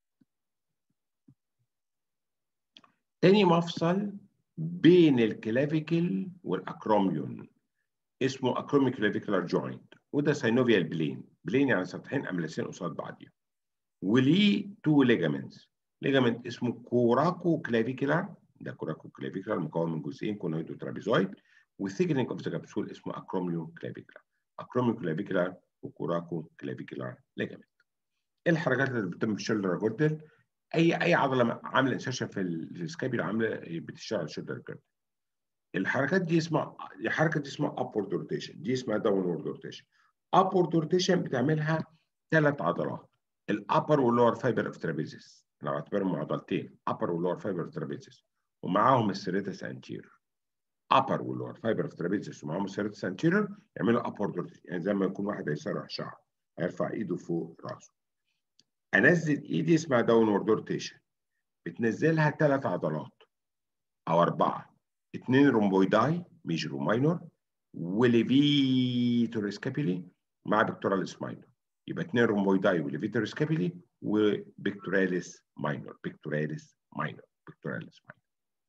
تاني مفصل بين الكلافيكل والاكروميون اسمه اكرومي كلافيكولار جوينت وده ساينوفيال بلين بلين يعني سطحين املسين قصاد بعضهم وليه تو ليجامنتس ليجامنت اسمه كوراكو كلافيكولار ده كوراكو كلافيكولار مكون من جزئين كونويد وترابيزويد والثيكنينج اوف ذا كابسول اسمه اكروميو كلافيكولار اكروميو كلافيكولار وكوراكو كلافيكولار ليجامنت ايه الحركات اللي بتتم في الشولدر جوردل اي اي عضله عامله انسيرشن في السكابيولا عامله بتشتغل الشولدر جوردل الحركات دي اسمها الحركه دي اسمها ابورد روتيشن دي اسمها داونورد روتيشن ابورد روتيشن بتعملها ثلاث عضلات الابر واللور فايبر اوف ترابيزيس انا بعتبرهم عضلتين ابر واللور فايبر اوف ترابيزيس ومعاهم السيريتس انتير ابر واللور فايبر اوف ترابيزيس ومعاهم السيريتس انتير يعملوا ابورد روتيشن يعني زي ما يكون واحد هيسرح شعر هيرفع ايده فوق راسه انزل ايدي اسمها داونورد روتيشن بتنزلها ثلاث عضلات او اربعه اثنين رومبويداي ميجر وماينور وليفيتور سكابيلي مع بيكتوراليس ماينور يبقى اثنين رومبويداي وليفيتور سكابيلي وبيكتوراليس ماينور بيكتوراليس ماينور بيكتوراليس ماينور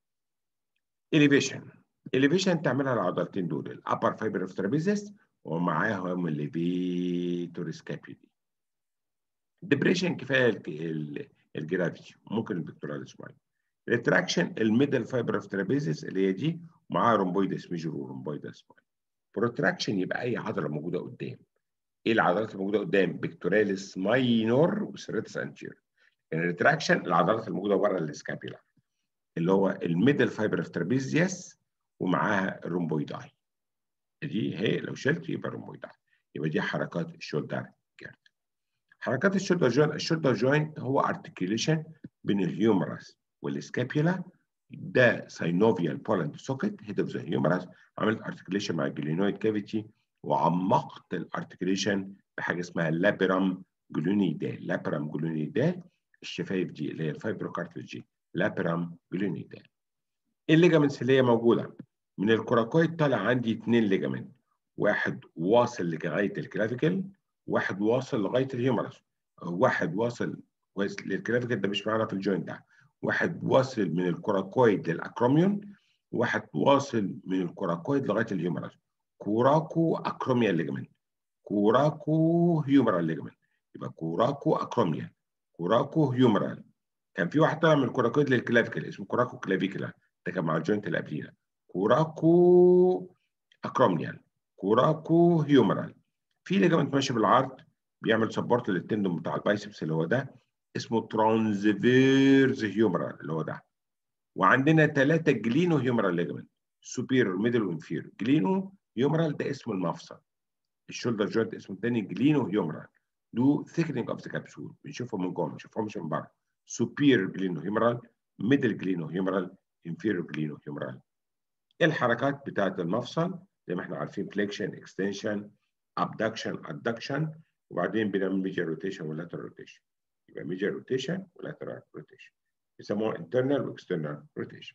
اليفيشن اليفيشن تعملها العضلتين دول الابر فايبر اوف ترابيزيس ومعاهم الليفيتور سكابيلي ديبريشن كفايه الجرافيتي ممكن البيكتوراليس ماينور ريتراكشن الميدل فايبر اوف ترابيزيس اللي هي دي ومعاها رومبويدس ميجر ورومبويدس ماينور بروتراكشن يبقى اي عضله موجوده قدام ايه العضلات الموجوده قدام بيكتوراليس ماينور وسيريتس انتير الريتراكشن العضلات الموجوده بره السكابيلا اللي هو الميدل فايبر اوف ترابيزيس ومعاها الرومبويداي دي هي لو شلت يبقى رومبويداي يبقى دي حركات الشولدر جيرد حركات الشولدر جوينت الشولدر جوينت هو ارتكيوليشن بين الهيومرس والسكابيولا ده ساينوفيال بولند سوكت هيد اوف ذا هيومرس عملت ارتكيوليشن مع الجلينويد كافيتي وعمقت الارتكيوليشن بحاجه اسمها لابرام جلونيدال لابرام جلونيدال الشفايف دي اللي هي الفايبروكارتلجي لابرام جلونيدال الليجامنتس اللي هي موجوده من الكوراكويد طالع عندي اثنين ليجامنت واحد واصل لغايه الكلافيكل واحد واصل لغايه الهيومرس واحد واصل للكلافيكل ده مش معانا في الجوينت ده واحد واصل من الكوراكويد للاكروميون واحد واصل من الكوراكويد لغايه الهيومرال كوراكو اكروميال ليجمنت كوراكو هيومرال ليجمنت يبقى كوراكو اكروميال كوراكو هيومرال كان في واحد طالع من الكوراكويد للكلافيكل اسمه كوراكو كلافيكولا ده كان مع الجوينت اللي قبلينا كوراكو اكروميال كوراكو هيومرال في ليجمنت ماشي بالعرض بيعمل سبورت للتندون بتاع البايسبس اللي هو ده اسمه ترانزفيرز هيومرال اللي هو ده وعندنا ثلاثه جلينو هيومرال ليجمنت سوبيريور ميدل وانفيريور جلينو هيومرال ده اسم المفصل الشولدر جوينت اسمه الثاني جلينو هيومرال دو ثيكنينج اوف ذا كابسول بنشوفهم من جوه ما بنشوفهمش من بره سوبيريور جلينو هيومرال ميدل جلينو هيومرال انفيريور جلينو هيومرال الحركات بتاعت المفصل زي ما احنا عارفين فليكشن اكستنشن ابدكشن ادكشن وبعدين بنعمل ميجر روتيشن ولاترال روتيشن يبقى ميجر روتيشن ولاترال روتيشن بيسموها internal واكسترنال روتيشن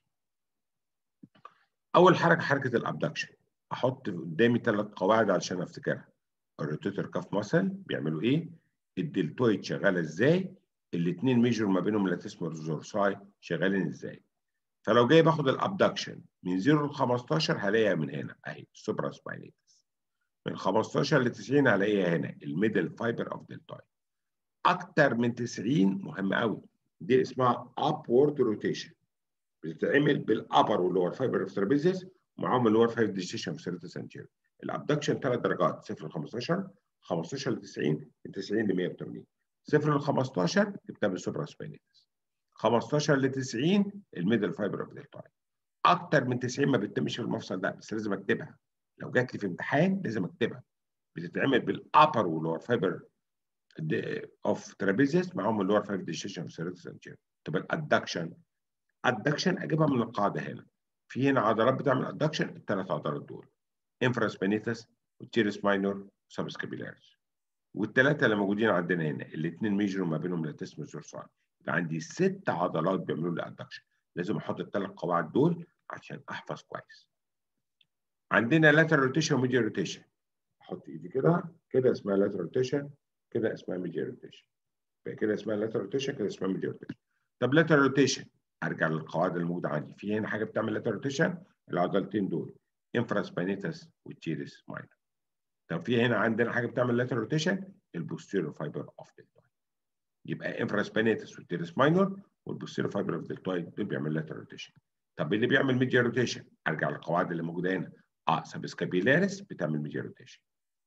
اول حركه حركه الابدكشن احط قدامي ثلاث قواعد علشان افتكرها الروتيتور كاف ماسل بيعملوا ايه الدلتويد شغاله ازاي الاثنين ميجر ما بينهم لاتيسمال زورساي شغالين ازاي فلو جاي باخد الابدكشن من 0 ل 15 هلاقيها من هنا اهي السوبرا سباينيتس من 15 ل 90 هلاقيها هنا الميدل فايبر اوف دلتويد اكتر من 90 مهم قوي دي اسمها upward rotation بتتعمل بالابر واللور فايبر اوف ترابيزيس ومعاهم اللور فايبر ديستيشن في سيرتس انتير الابدكشن ثلاث درجات 0 ل 15 15 ل 90 من 90 ل 180 0 ل 15 جبتها بالسوبرا سباينيتس 15 ل 90 الميدل فايبر اوف دلتويد اكتر من 90 ما بتتمش في المفصل ده بس لازم اكتبها لو جات لي في امتحان لازم اكتبها بتتعمل بالابر واللور فايبر اوف ترابيزيس معاهم اللور فايف ديشيشن في سيرتس انتير تبقى الادكشن ادكشن اجيبها من القاعده هنا في هنا عضلات بتعمل ادكشن الثلاث عضلات دول انفراسبينيتس والتيرس ماينور وسبسكابيلاريس والثلاثه اللي موجودين عندنا هنا الاثنين ميجر ما بينهم لاتيسمس زورسان يبقى عندي ست عضلات بيعملوا لي ادكشن لازم احط الثلاث قواعد دول عشان احفظ كويس عندنا لاترال روتيشن وميديال روتيشن احط ايدي كده كده اسمها لاترال روتيشن كده اسمها ميديال روتيشن كده اسمها لاترال روتيشن كده اسمها ميديال روتيشن طب لاترال روتيشن ارجع للقواعد الموجوده عندي في هنا حاجه بتعمل لاترال روتيشن العضلتين دول انفراسبينيتس والتيرس ماينر طب في هنا عندنا حاجه بتعمل لاترال روتيشن البوستيريور فايبر اوف دلتويد يبقى انفراسبينيتس والتيرس ماينر والبوستيريور فايبر اوف دلتويد دول بيعمل لاترال روتيشن طب اللي بيعمل ميديال روتيشن ارجع للقواعد اللي موجوده هنا اه سبسكابيلاريس بتعمل ميديال روتيشن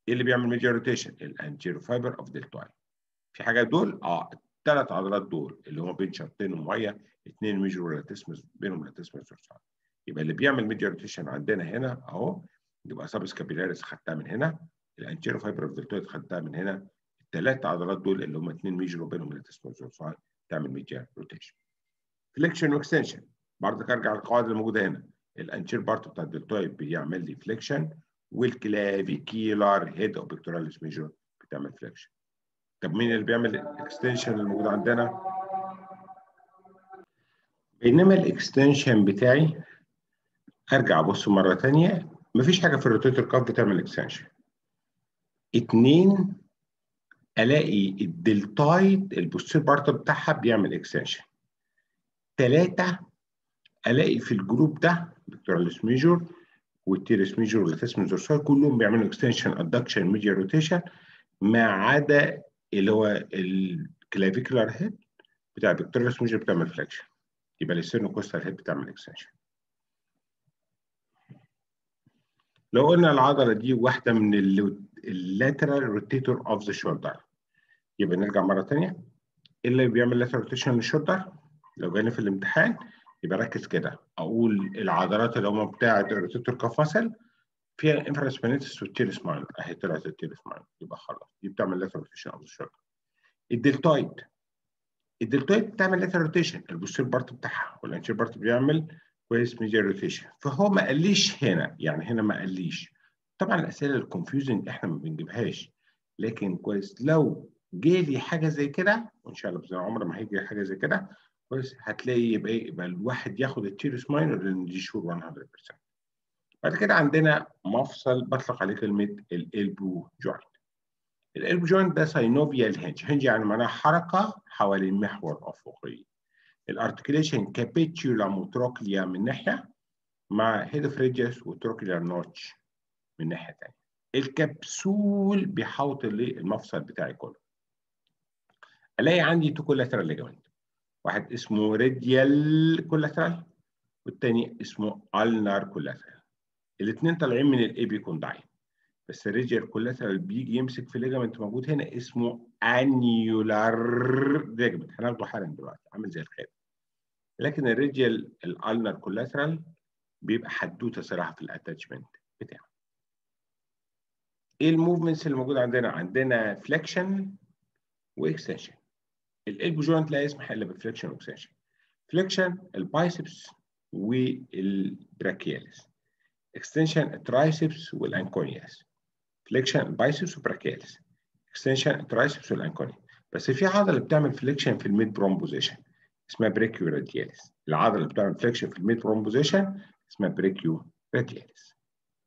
ايه اللي بيعمل ميديا روتيشن الانتيرو فايبر اوف دلتويد في حاجه دول اه الثلاث عضلات دول اللي هم بين شرطين وميه اثنين ميجور لاتسمس بينهم لاتسمس دورسال يبقى اللي بيعمل ميديا روتيشن عندنا هنا اهو يبقى سابس كابيلاريس خدتها من هنا الانتيرو فايبر اوف دلتويد خدتها من هنا الثلاث عضلات دول اللي هم اثنين ميجور وبينهم لاتسمس دورسال تعمل ميديا روتيشن فليكشن واكستنشن برضك ارجع للقواعد اللي موجوده هنا الانتير بارت بتاع الدلتويد بيعمل لي فليكشن والكلافيكيلار هيد او بيكتوراليس ميجور بتعمل فليكشن طب مين اللي بيعمل الاكستنشن اللي موجود عندنا بينما الاكستنشن بتاعي ارجع ابص مره ثانيه مفيش حاجه في الروتيتور كاف بتعمل اكستنشن اتنين الاقي الدلتايد البوستير بارت بتاعها بيعمل اكستنشن ثلاثه الاقي في الجروب ده بيكتوراليس ميجور والتيرس ميجور واللاتسمس دورسال كلهم بيعملوا اكستنشن ادكشن ميديا روتيشن ما عدا اللي هو الكلافيكولار هيد بتاع البيكتوراليس ميجور بتعمل فليكشن يبقى الستيرنو كوستال هيد بتعمل اكستنشن لو قلنا العضله دي واحده من اللاترال روتيتور اوف ذا شولدر يبقى نرجع مره ثانيه ايه اللي بيعمل لاترال روتيشن للشولدر لو جاني في الامتحان يبقى ركز كده اقول العضلات اللي هم بتاعه الروتيتور كاف ماسل فيها انفراسبينيتس والتيرس ماين اهي طلعت التيرس ماين يبقى خلاص دي بتعمل لاترال روتيشن اوف ذا شولدر الدلتويد الدلتويد بتعمل لاترال روتيشن البوستير بارت بتاعها والانتير بارت بيعمل كويس ميديا روتيشن فهو ما قاليش هنا يعني هنا ما قاليش طبعا الاسئله الكونفيوزنج احنا ما بنجيبهاش لكن كويس لو جالي حاجه زي كده وان شاء الله باذن عمر ما هيجي حاجه زي كده كويس هتلاقي يبقى ايه يبقى الواحد ياخد التيرس ماينر لان دي شور 100% بعد كده عندنا مفصل بطلق عليه كلمه الالبو جوينت الالبو جوينت ده ساينوفيال هنج هنج يعني معناها حركه حوالين محور افقي الارتكيليشن كابيتيولا وتروكليا من ناحيه مع هيدوفريجيس وتروكليا نوتش من ناحيه ثانيه الكبسول بيحوط المفصل بتاعي كله الاقي عندي تو كولاترال ليجامنت واحد اسمه راديال كولاترال والتاني اسمه النار كولاترال الاثنين طالعين من الابيكونداين بس الراديال كولاترال بيجي يمسك في ليجامنت موجود هنا اسمه انيولار ليجامنت هناخده حالا دلوقتي عامل زي الخيط لكن الراديال الالنر كولاترال بيبقى حدوته صراحه في الاتاتشمنت بتاعه ايه الموفمنتس اللي موجوده عندنا عندنا فليكشن واكستنشن الالبو جوينت لا يسمح الا بفليكشن واكستنشن فليكشن البايسبس والبراكياليس اكستنشن الترايسبس والانكونياس فليكشن البايسبس وبراكياليس اكستنشن الترايسبس والانكونيا بس في عضله بتعمل فليكشن في الميد بروم بوزيشن اسمها بريكيو رادياليس العضله اللي بتعمل فليكشن في الميد بروم بوزيشن اسمها بريكيو رادياليس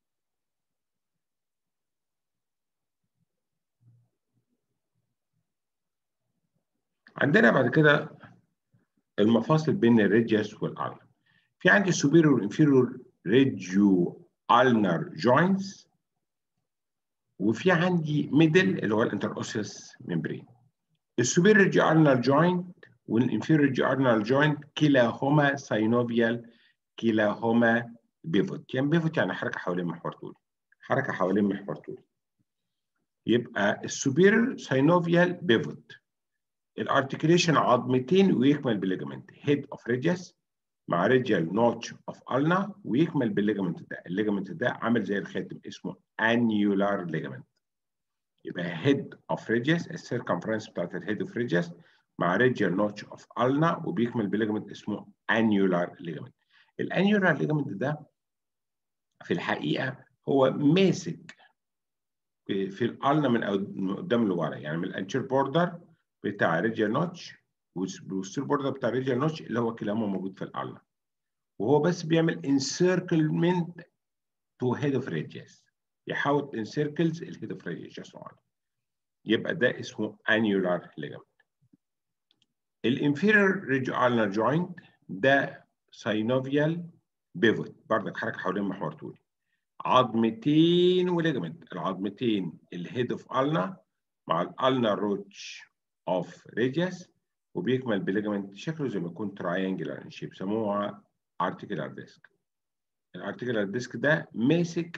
عندنا بعد كده المفاصل بين الريديوس والالنر في عندي السوبيريور والانفيريور ريديو النر جوينتس وفي عندي ميدل اللي هو الانتر اوسيس ممبرين السوبيريور ريديو النر جوينت والانفيريور ريديو النر جوينت كلاهما ساينوفيال كلاهما بيفوت يعني بيفوت يعني حركه حوالين محور طولي حركه حوالين محور طولي يبقى السوبيريور ساينوفيال بيفوت الارتكيوليشن عظمتين ويكمل بالليجمنت هيد اوف ريديوس مع ريديال نوتش اوف النا ويكمل بالليجمنت ده الليجمنت ده عامل زي الخاتم اسمه انيولار ليجمنت يبقى هيد اوف ريديوس السيركمفرنس بتاعت الهيد اوف ريديوس مع ريديال نوتش اوف النا وبيكمل بالليجمنت اسمه انيولار ليجمنت الانيولار ليجمنت ده في الحقيقه هو ماسك في الالنا من قدام لورا يعني من الانتير بوردر بتاع ريجيال نوتش والستير بوردر بتاع ريجيال نوتش اللي هو كلاهما موجود في الالنا وهو بس بيعمل انسيركلمنت تو هيد اوف ريديوس يحاول انسيركلز الهيد اوف ريديوس يبقى ده اسمه انيولار ليجمنت الانفيريور ريجيال جوينت ده ساينوفيال بيفوت بردك حركه حوالين محور طولي عظمتين وليجمنت العظمتين الهيد اوف النا مع الالنا روتش اوف ريديوس وبيكمل بليجمنت شكله زي ما يكون تراينجلر ان شيب سموها ارتيكولار ديسك الارتيكولار ديسك ده ماسك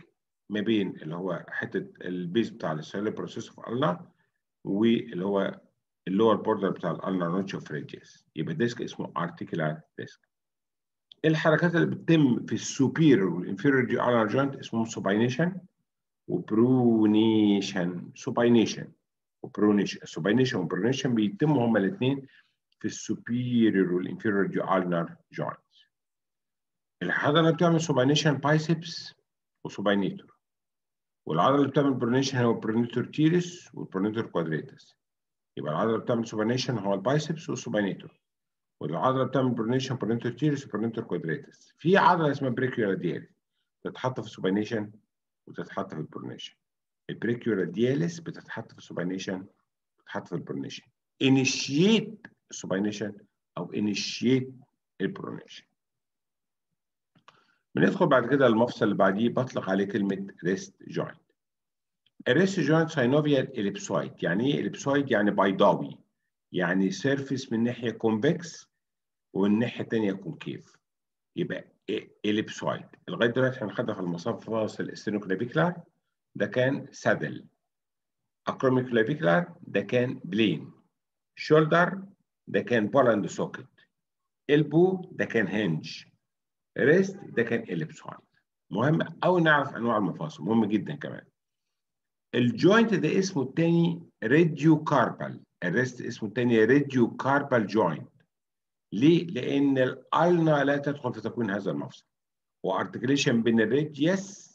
ما بين اللي هو حته البيز بتاع السيلولار بروسيس اوف النا واللي هو اللور بوردر بتاع الالنا نوتش اوف ريديوس يبقى ديسك اسمه ارتيكولار ديسك الحركات اللي بتتم في السوبيريور والانفيريور دي النا جوينت اسمهم سوباينيشن وبرونيشن سوباينيشن وبرونيشن سوباينيشن وبرونيشن بيتموا هما الاثنين في السوبيريور والانفيريور دي النر جوينت العضله اللي بتعمل سوباينيشن بايسبس وسوباينيتور والعضله اللي بتعمل برونيشن هو برونيتور تيرس والبرونيتور كوادريتس يبقى العضله اللي بتعمل سوباينيشن هو البايسبس والسوباينيتور والعضله اللي بتعمل برونيشن برونيتور تيرس وبرونيتور كوادريتس في عضله اسمها بريكيوراديال تتحط في السوباينيشن وتتحط في البرونيشن البريكيورادياليس بتتحط في السوباينيشن بتتحط في البرونيشن انيشيت السوباينيشن او انيشيت البرونيشن بندخل بعد كده المفصل اللي بعديه بطلق عليه كلمه ريست جوينت الريست جوينت ساينوفيال اليبسويد يعني ايه اليبسويد يعني بيضاوي يعني سيرفيس من ناحيه كونفكس والناحيه الثانيه كونكيف يبقى اليبسويد لغايه دلوقتي هنخدها في المصاف فاصل الاستينوكلافيكولار ده كان سادل اكروميكلافيكولار ده كان بلين شولدر ده كان بولاند سوكت البو ده كان هنج ريست ده كان اليبسويد مهم قوي نعرف انواع المفاصل مهم جدا كمان الجوينت ده اسمه الثاني ريديو كاربال الريست اسمه الثاني ريديو كاربال جوينت ليه؟ لأن الألنا لا تدخل في تكوين هذا المفصل وارتكليشن بين الريديوس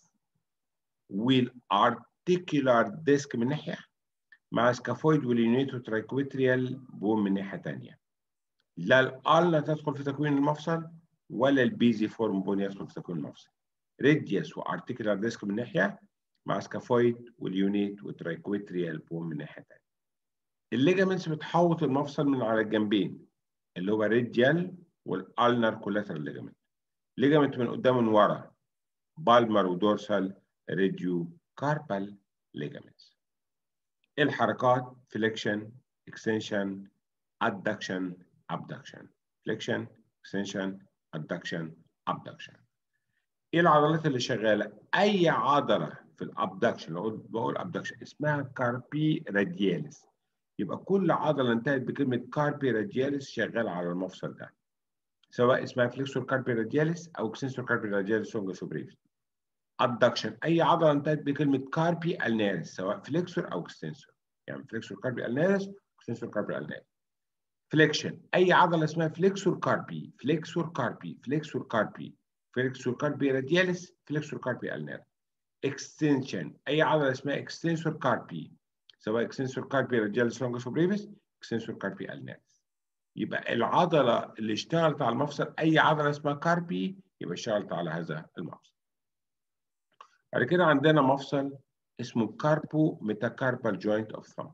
والارتيكولار ديسك من ناحية مع سكافويد واليونيتو ترايكويتريال بوم من ناحية تانية لا الألنا تدخل في تكوين المفصل ولا البيزي فورم بون يدخل في تكوين المفصل ريديوس وارتيكولار ديسك من ناحية مع سكافويد واليونيت وترايكويتريال بوم من ناحية تانية الليجامنتس بتحوط المفصل من على الجنبين اللي هو ريديال والالنر كولاترال ليجامنت ليجامنت من قدام من ورا بالمر ودورسال ريديو كاربال ليجامنتس الحركات فليكشن اكستنشن ادكشن ابدكشن فليكشن اكستنشن ادكشن ابدكشن ايه العضلات اللي شغاله اي عضله في الابدكشن لو بقول ابدكشن اسمها كاربي رادياليس يبقى كل عضله انتهت بكلمه كاربي رادياليس شغاله على المفصل ده سواء اسمها فليكسور كاربي رادياليس او اكستنسور كاربي رادياليس لونجا سوبريفس ادكشن اي عضله انتهت بكلمه كاربي النارس سواء فليكسور او اكستنسور يعني فليكسور كاربي النارس اكستنسور كاربي النارس فليكشن اي عضله اسمها فليكسور كاربي فليكسور كاربي فليكسور كاربي فليكسور كاربي رادياليس فليكسور كاربي النارس اكستنشن اي عضله اسمها اكستنسور كاربي سواء اكستنسور كاربي رادياليس لونجس وبريفس اكستنسور كاربي النارس يبقى العضله اللي اشتغلت على المفصل اي عضله اسمها كاربي يبقى اشتغلت على هذا المفصل بعد كده عندنا مفصل اسمه كاربو ميتاكاربال جوينت اوف ثامب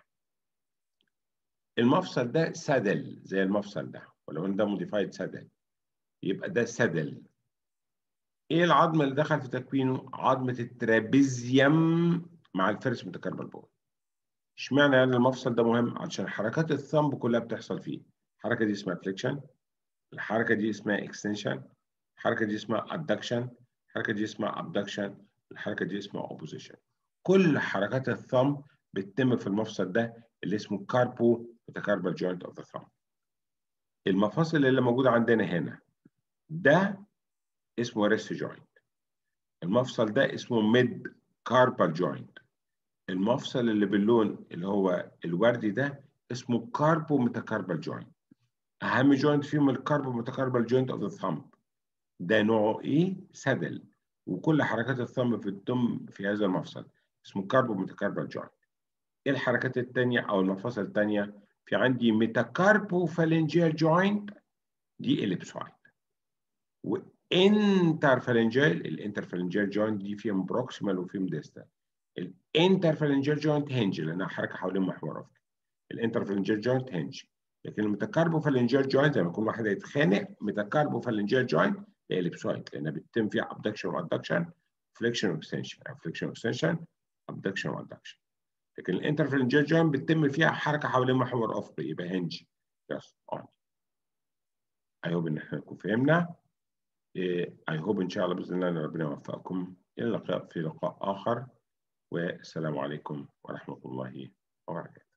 المفصل ده سدل زي المفصل ده ولو ان ده موديفايد سدل يبقى ده سدل ايه العظم اللي دخل في تكوينه عظمه الترابيزيوم مع الفيرس ميتاكاربال بون اشمعنى يعني المفصل ده مهم عشان حركات الثمب كلها بتحصل فيه الحركه دي اسمها فليكشن الحركه دي اسمها اكستنشن الحركه دي اسمها ادكشن الحركه دي اسمها ابدكشن الحركه دي اسمها اوبوزيشن كل حركات الثمب بتتم في المفصل ده اللي اسمه كاربو ميتاكاربال جوينت اوف ذا ثumb المفاصل اللي موجوده عندنا هنا ده اسمه ريست جوينت المفصل ده اسمه ميد كاربال جوينت المفصل اللي باللون اللي هو الوردي ده اسمه كاربو ميتاكاربال جوينت اهم جوينت فيهم الكاربو ميتاكاربال جوينت اوف ذا ثامب ده نوعه ايه سدل وكل حركات الثامب في الدم في هذا المفصل اسمه كاربو ميتاكاربال جوينت ايه الحركات الثانيه او المفاصل الثانيه في عندي ميتاكاربو فالنجيال جوينت دي اليبسويد وانترفالنجيال الانترفالنجيال جوينت دي فيهم بروكسيمال وفيهم ديستال الانترفالنجيال جوينت هنج لانها حركه حوالين محور افقي الانترفالنجيال جوينت هنج لكن الميتاكاربوفالنجيال جوينت لما يكون واحد هيتخانق ميتاكاربوفالنجيال جوينت هي اليبسويد لانها بيتم فيها ابدكشن وادكشن فليكشن واكستنشن او فليكشن واكستنشن ابدكشن وادكشن لكن الانترفالنجيال جوينت بيتم فيها حركه حوالين محور افقي يبقى هنج بس اون اي هوب ان احنا نكون فهمنا اي هوب ان شاء الله باذن الله ان ربنا يوفقكم إلى اللقاء في لقاء آخر والسلام عليكم ورحمة الله وبركاته